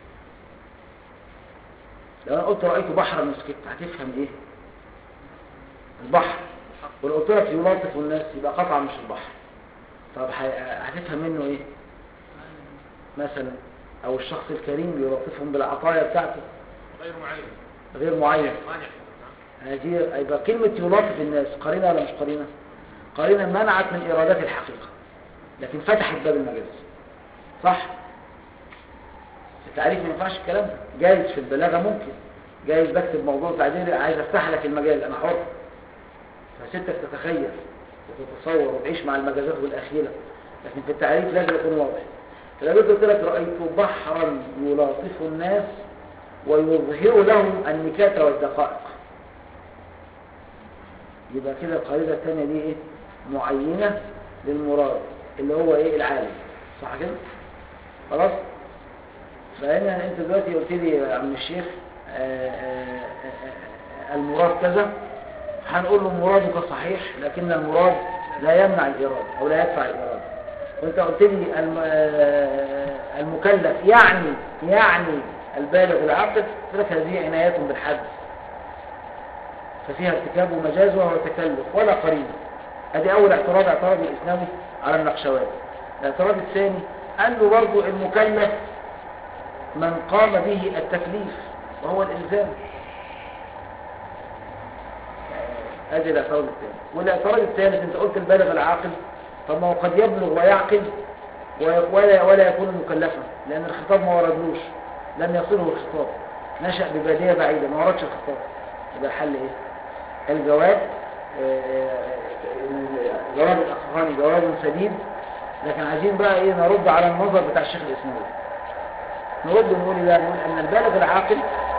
لو انا قلت رأيت بحرا مسكت هتفهم ايه البحر ولو قلت لك يلاطف الناس يبقى قطعا مش البحر طب ه- هتفهم منه ايه مثلا او الشخص الكريم يلاطفهم بالعطايا بتاعته غير معين غير معين مانع هذه يبقى كلمة يلاطف الناس قرينة ولا مش قرينة قرينة منعت من إرادات الحقيقة لكن فتحت باب المجاز صح التعريف ما ينفعش الكلام ده جايز في البلاغة ممكن جايز بكتب موضوع تعديل عايز افتح لك المجاز انا حر فستك تتخيل وتتصور وتعيش مع المجازات والأخيلة لكن في التعريف لازم يكون واضح فلو جيت قلت لك رأيت بحرا يلاطف الناس ويظهر لهم النكات والدقائق يبقى كده القاعدة الثانية دي ايه معينة للمراد اللي هو ايه العالم صح كده خلاص فهنا انت دلوقتي قلت لي يا عم الشيخ آآ آآ آآ المراد كذا هنقول له مرادك صحيح لكن المراد لا يمنع الإرادة أو لا يدفع الإرادة وانت قلت لي الم- آه، المكلف يعني يعني البالغ العاقل قلت لك هذه عناية بالحد ففيها ارتكاب مجاز وهو تكلف ولا قرينة ادي اول اعتراض اعتراض الاسلامي على النقشوات الاعتراض الثاني قال له برضو المكلف من قام به التكليف وهو الالزام ادي الاعتراض الثاني والاعتراض الثالث انت قلت البالغ العاقل طب ما هو قد يبلغ ويعقل وي- ولا ولا يكون مكلفا لان الخطاب ما وردلوش لم يصله الخطاب نشأ ببادية بعيدة ما وردش الخطاب يبقى الحل ايه الجواب آه، آه، جواب الأخراني جواب سديد لكن عايزين بقى ايه نرد على النظر بتاع الشيخ الإسماعيلي نرد ونقول ايه بقى نقول ان البالغ العاقل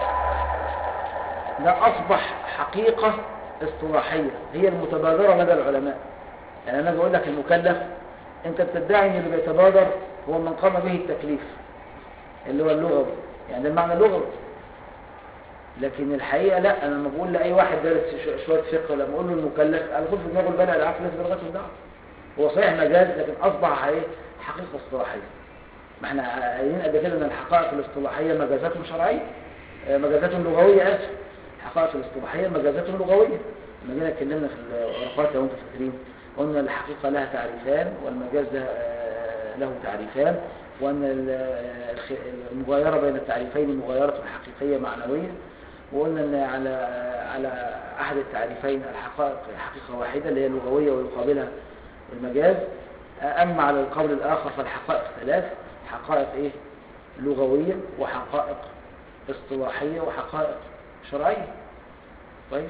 ده أصبح حقيقة اصطلاحية هي المتبادرة لدى العلماء يعني أنا بقول لك المكلف أنت بتدعي أن اللي بيتبادر هو من قام به التكليف اللي هو اللغوي يعني ده المعنى اللغوي لكن الحقيقة لا أنا لما بقول لأي واحد دارس شو- شوية فقه لما أقول له المكلف على طول في دماغه البلع العقل لازم لغته الدعوة هو صحيح مجاز لكن أصبح ايه حقيقة اصطلاحية ما احنا قايلين قبل كده ان الحقائق الاصطلاحية مجازات شرعية آه، مجازات لغوية اسف الحقائق الاصطلاحية مجازات لغوية لما جينا اتكلمنا في الورقات لو انتم فاكرين قلنا الحقيقة لها تعريفان والمجاز ده آه، له تعريفان وان ال- آه، الخ- المغايرة بين التعريفين مغايرة حقيقية معنوية وقلنا ان على على احد التعريفين الحقائق حقيقة واحدة اللي هي اللغوية ويقابلها المجاز اما على القول الاخر فالحقائق ثلاث حقائق ايه لغوية وحقائق اصطلاحية وحقائق شرعية كويس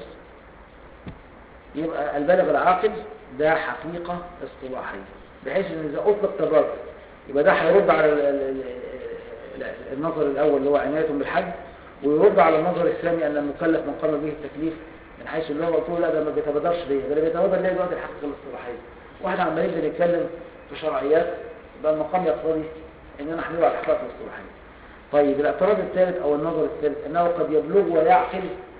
يبقى البالغ العاقل ده حقيقة اصطلاحية بحيث ان اذا اطلق تبادل يبقى ده هيرد على ال- ال- ال- النظر الاول اللي هو عناية بالحج ويرد على النظر الثاني ان المكلف من قام به التكليف من حيث اللي هو قلت له لا ده ما بيتبادرش ليه ده اللي بيتبادر ليه دلوقتي الحقيقة الاصطلاحية واحد عمالين بنتكلم في شرعيات يبقى المقام يقتضي اننا نحمله على الحقائق الاصطلاحية طيب الاعتراض الثالث او النظر الثالث انه قد يبلغ ويعقل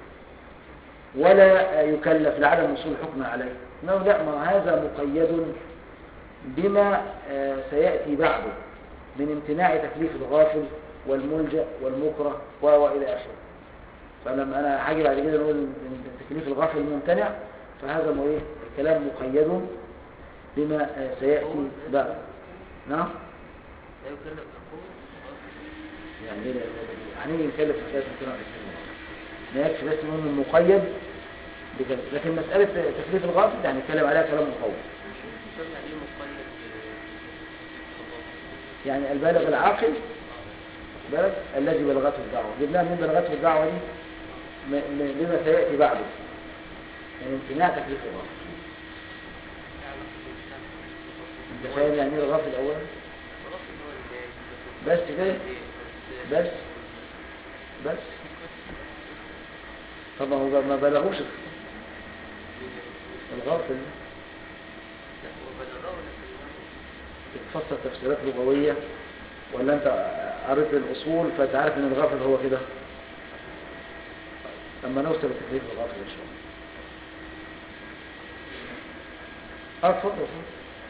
ولا يكلف لعدم وصول الحكم عليه انه لا ما هذا مقيد بما آه، سيأتي بعده من امتناع تكليف الغافل والملجأ والمكره و والى اخره فلما انا هاجي بعد كده نقول ان تكليف الغافل ممتنع فهذا مو ايه الكلام مقيد بما آه، سيأتي بعد نعم لا يكلف القوة يعني ايه لا- هنيجي نتكلم في مسألة امتناع تكليف ما يكفي بس نقول انه مقيد بكذا لكن مسألة تكليف الغافل يعني نتكلم عليها كلام مطول يسمى عليه مقلد يعني البالغ العاقل بالغ الذي بلغته الدعوة جبناها من بلغته الدعوة دي م- م- بما سيأتي بعده يعني امتناع تكليف الغافل انت فاهم يعني ايه الغافل اولا بس كده بس بس طبعا هو ما بلغوش الغافل لا هو بلغه لكن تفسر تفسيرات لغوية ولا انت قريت الاصول فتعرف ان الغافل هو كده لما نوصل لتكليف الغافل ان شاء الله اه اتفضل اتفضل.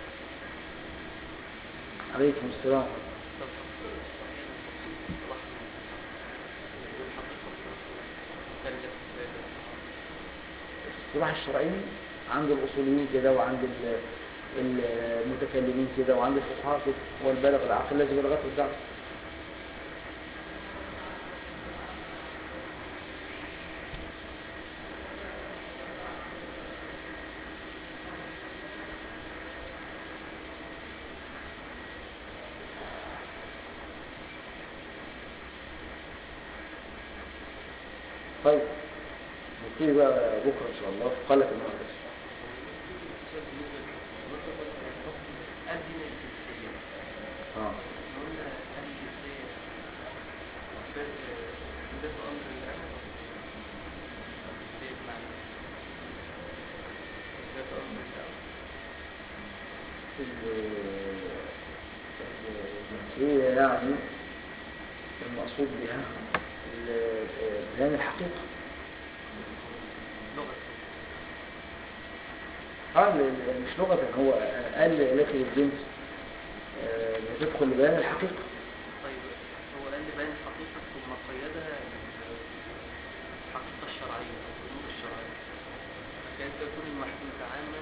عليكم السلام طب صحيح المقصود صلاح الحقيقة مكلف الاصطلاح الشرعي عند الاصوليين كده وعند ال- المتكلمين كده وعند الفقهاء كده هو البالغ العاقل الذي بلغته الدعوه طيب نبتدي بقى بكره ان شاء الله في قلة المهندس سؤال بالنسبة للحكم الحكم أدنى الجنسية اه قلنا أدنى الجنسية إثبات إثبات أمر الأمر جنسية معنى إثبات أمر الأمر الجنسية يعني المقصود بها ال- بيان الحقيقة لغة اه ل- ل- مش لغة هو قال لك الجنس آه، بتدخل لبيان الحقيقة طيب هو قال لي بيان الحقيقة ثم قيدها الحقيقة الشرعية أو الأمور الشرعية فكيف يكون المحدود عاما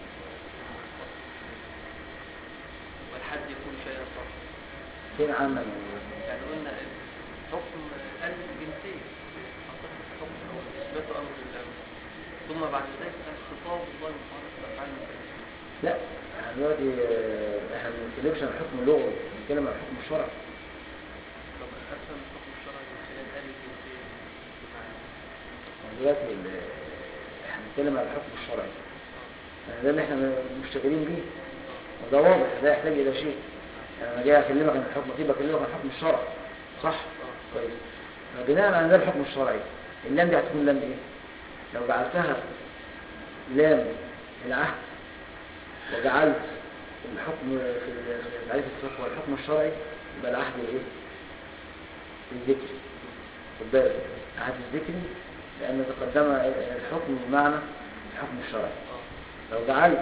والحد يكون شيئا خاصا فين عامة يعني قلنا حكم قلب الجنسية أعتقد حكم أو إثبات أمر الأمر ثم بعد ذلك خطاب الله سبحانه وتعالى المكلفين لا احنا دلوقتي آه، احنا ما بنتكلمش عن حكم لغوي بنتكلم عن حكم شرعي طب أفهم الحكم الشرعي من خلال قلب الجنسية بمعنى دلوقتي ال- احنا بنتكلم عن الحكم الشرعي يعني ده اللي احنا مشتغلين بيه وده واضح لا يحتاج الى شيء يعني انا جاي اكلمك عن الحكم كده بكلمك عن الحكم الشرعي صح كويس بناء على ده الحكم الشرعي اللام دي هتكون لام ايه لو جعلتها لام العهد وجعلت الحكم في في تعريف الفقه والحكم الشرعي يبقى العهد الايه الذكري خد بالك العهد الذكري لان تقدم الحكم بمعنى الحكم الشرعي لو جعلت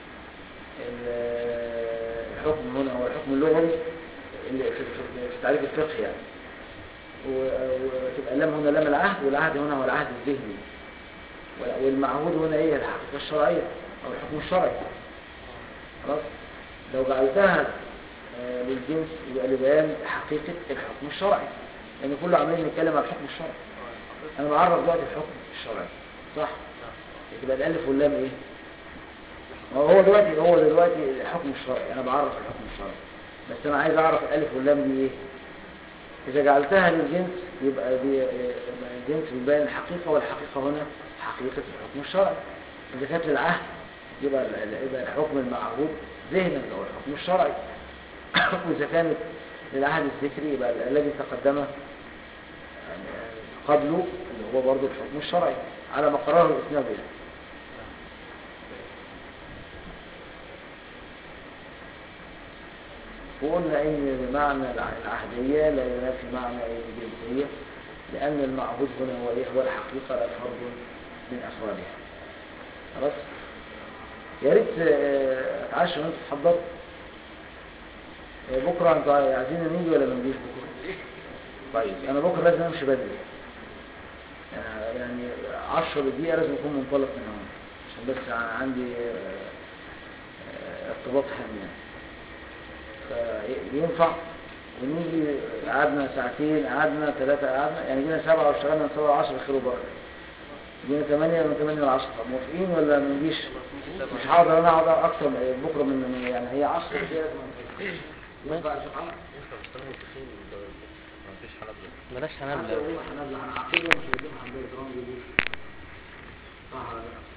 ال- الحكم هنا هو الحكم اللغوي اللي في في- في تعريف الفقه يعني و- وتبقى اللام هنا لام العهد والعهد هنا هو العهد الذهني وال- والمعهود هنا ايه الحقيقة الشرعية او الحكم الشرعي خلاص لو جعلتها آه، للجنس يبقى لبيان حقيقة الحكم الشرعي لان كله عمالين نتكلم عن الحكم الشرعي انا بعرف دلوقتي الحكم الشرعي صح يبقى الالف واللام ايه ما هو دلوقتي هو دلوقتي الحكم الشرعي انا بعرف الحكم الشرعي بس انا عايز اعرف الالف واللام دي ايه اذا جعلتها للجنس يبقى دي آه، الجنس بيبين الحقيقه والحقيقه هنا حقيقه الحكم الشرعي اذا كانت للعهد يبقى ال- ال- يبقى الحكم المعهود ذهنا او الحكم الشرعي واذا كانت للعهد الذكري يبقى ال- الذي تقدم يعني قبله اللي هو برضه الحكم الشرعي على ما قرره الاسناد يعني وقلنا ان معنى الع- العهدية لا ينافي معنى الجنسية لان المعهود هنا هو ايه هو الحقيقة لا فرد من افرادها خلاص يا ريت آه، اتعشى وانتوا تحضروا آه، بكره انتوا عايزين نيجي ولا ما نجيش بكره طيب انا بكره لازم امشي بدري آه، يعني 10 دقيقة لازم اكون منطلق من هون عشان بس ع- عندي آه، آه، ارتباط هام يعني فينفع ونيجي قعدنا ساعتين قعدنا ثلاثة قعدنا يعني جينا سبعة واشتغلنا من سبعة لعشرة خير وبركة جينا ثمانية من ثمانية لعشرة طب موافقين ولا ما نجيش؟ مش هقدر انا اقعد اكتر من- بكرة من يعني هي 10 دقيقة ينفع يا سبحان مفيش حنابلة بلاش الله هنبدأ هنعقدهم مش هيديهم حنبلة رمز دي صح ولا لا؟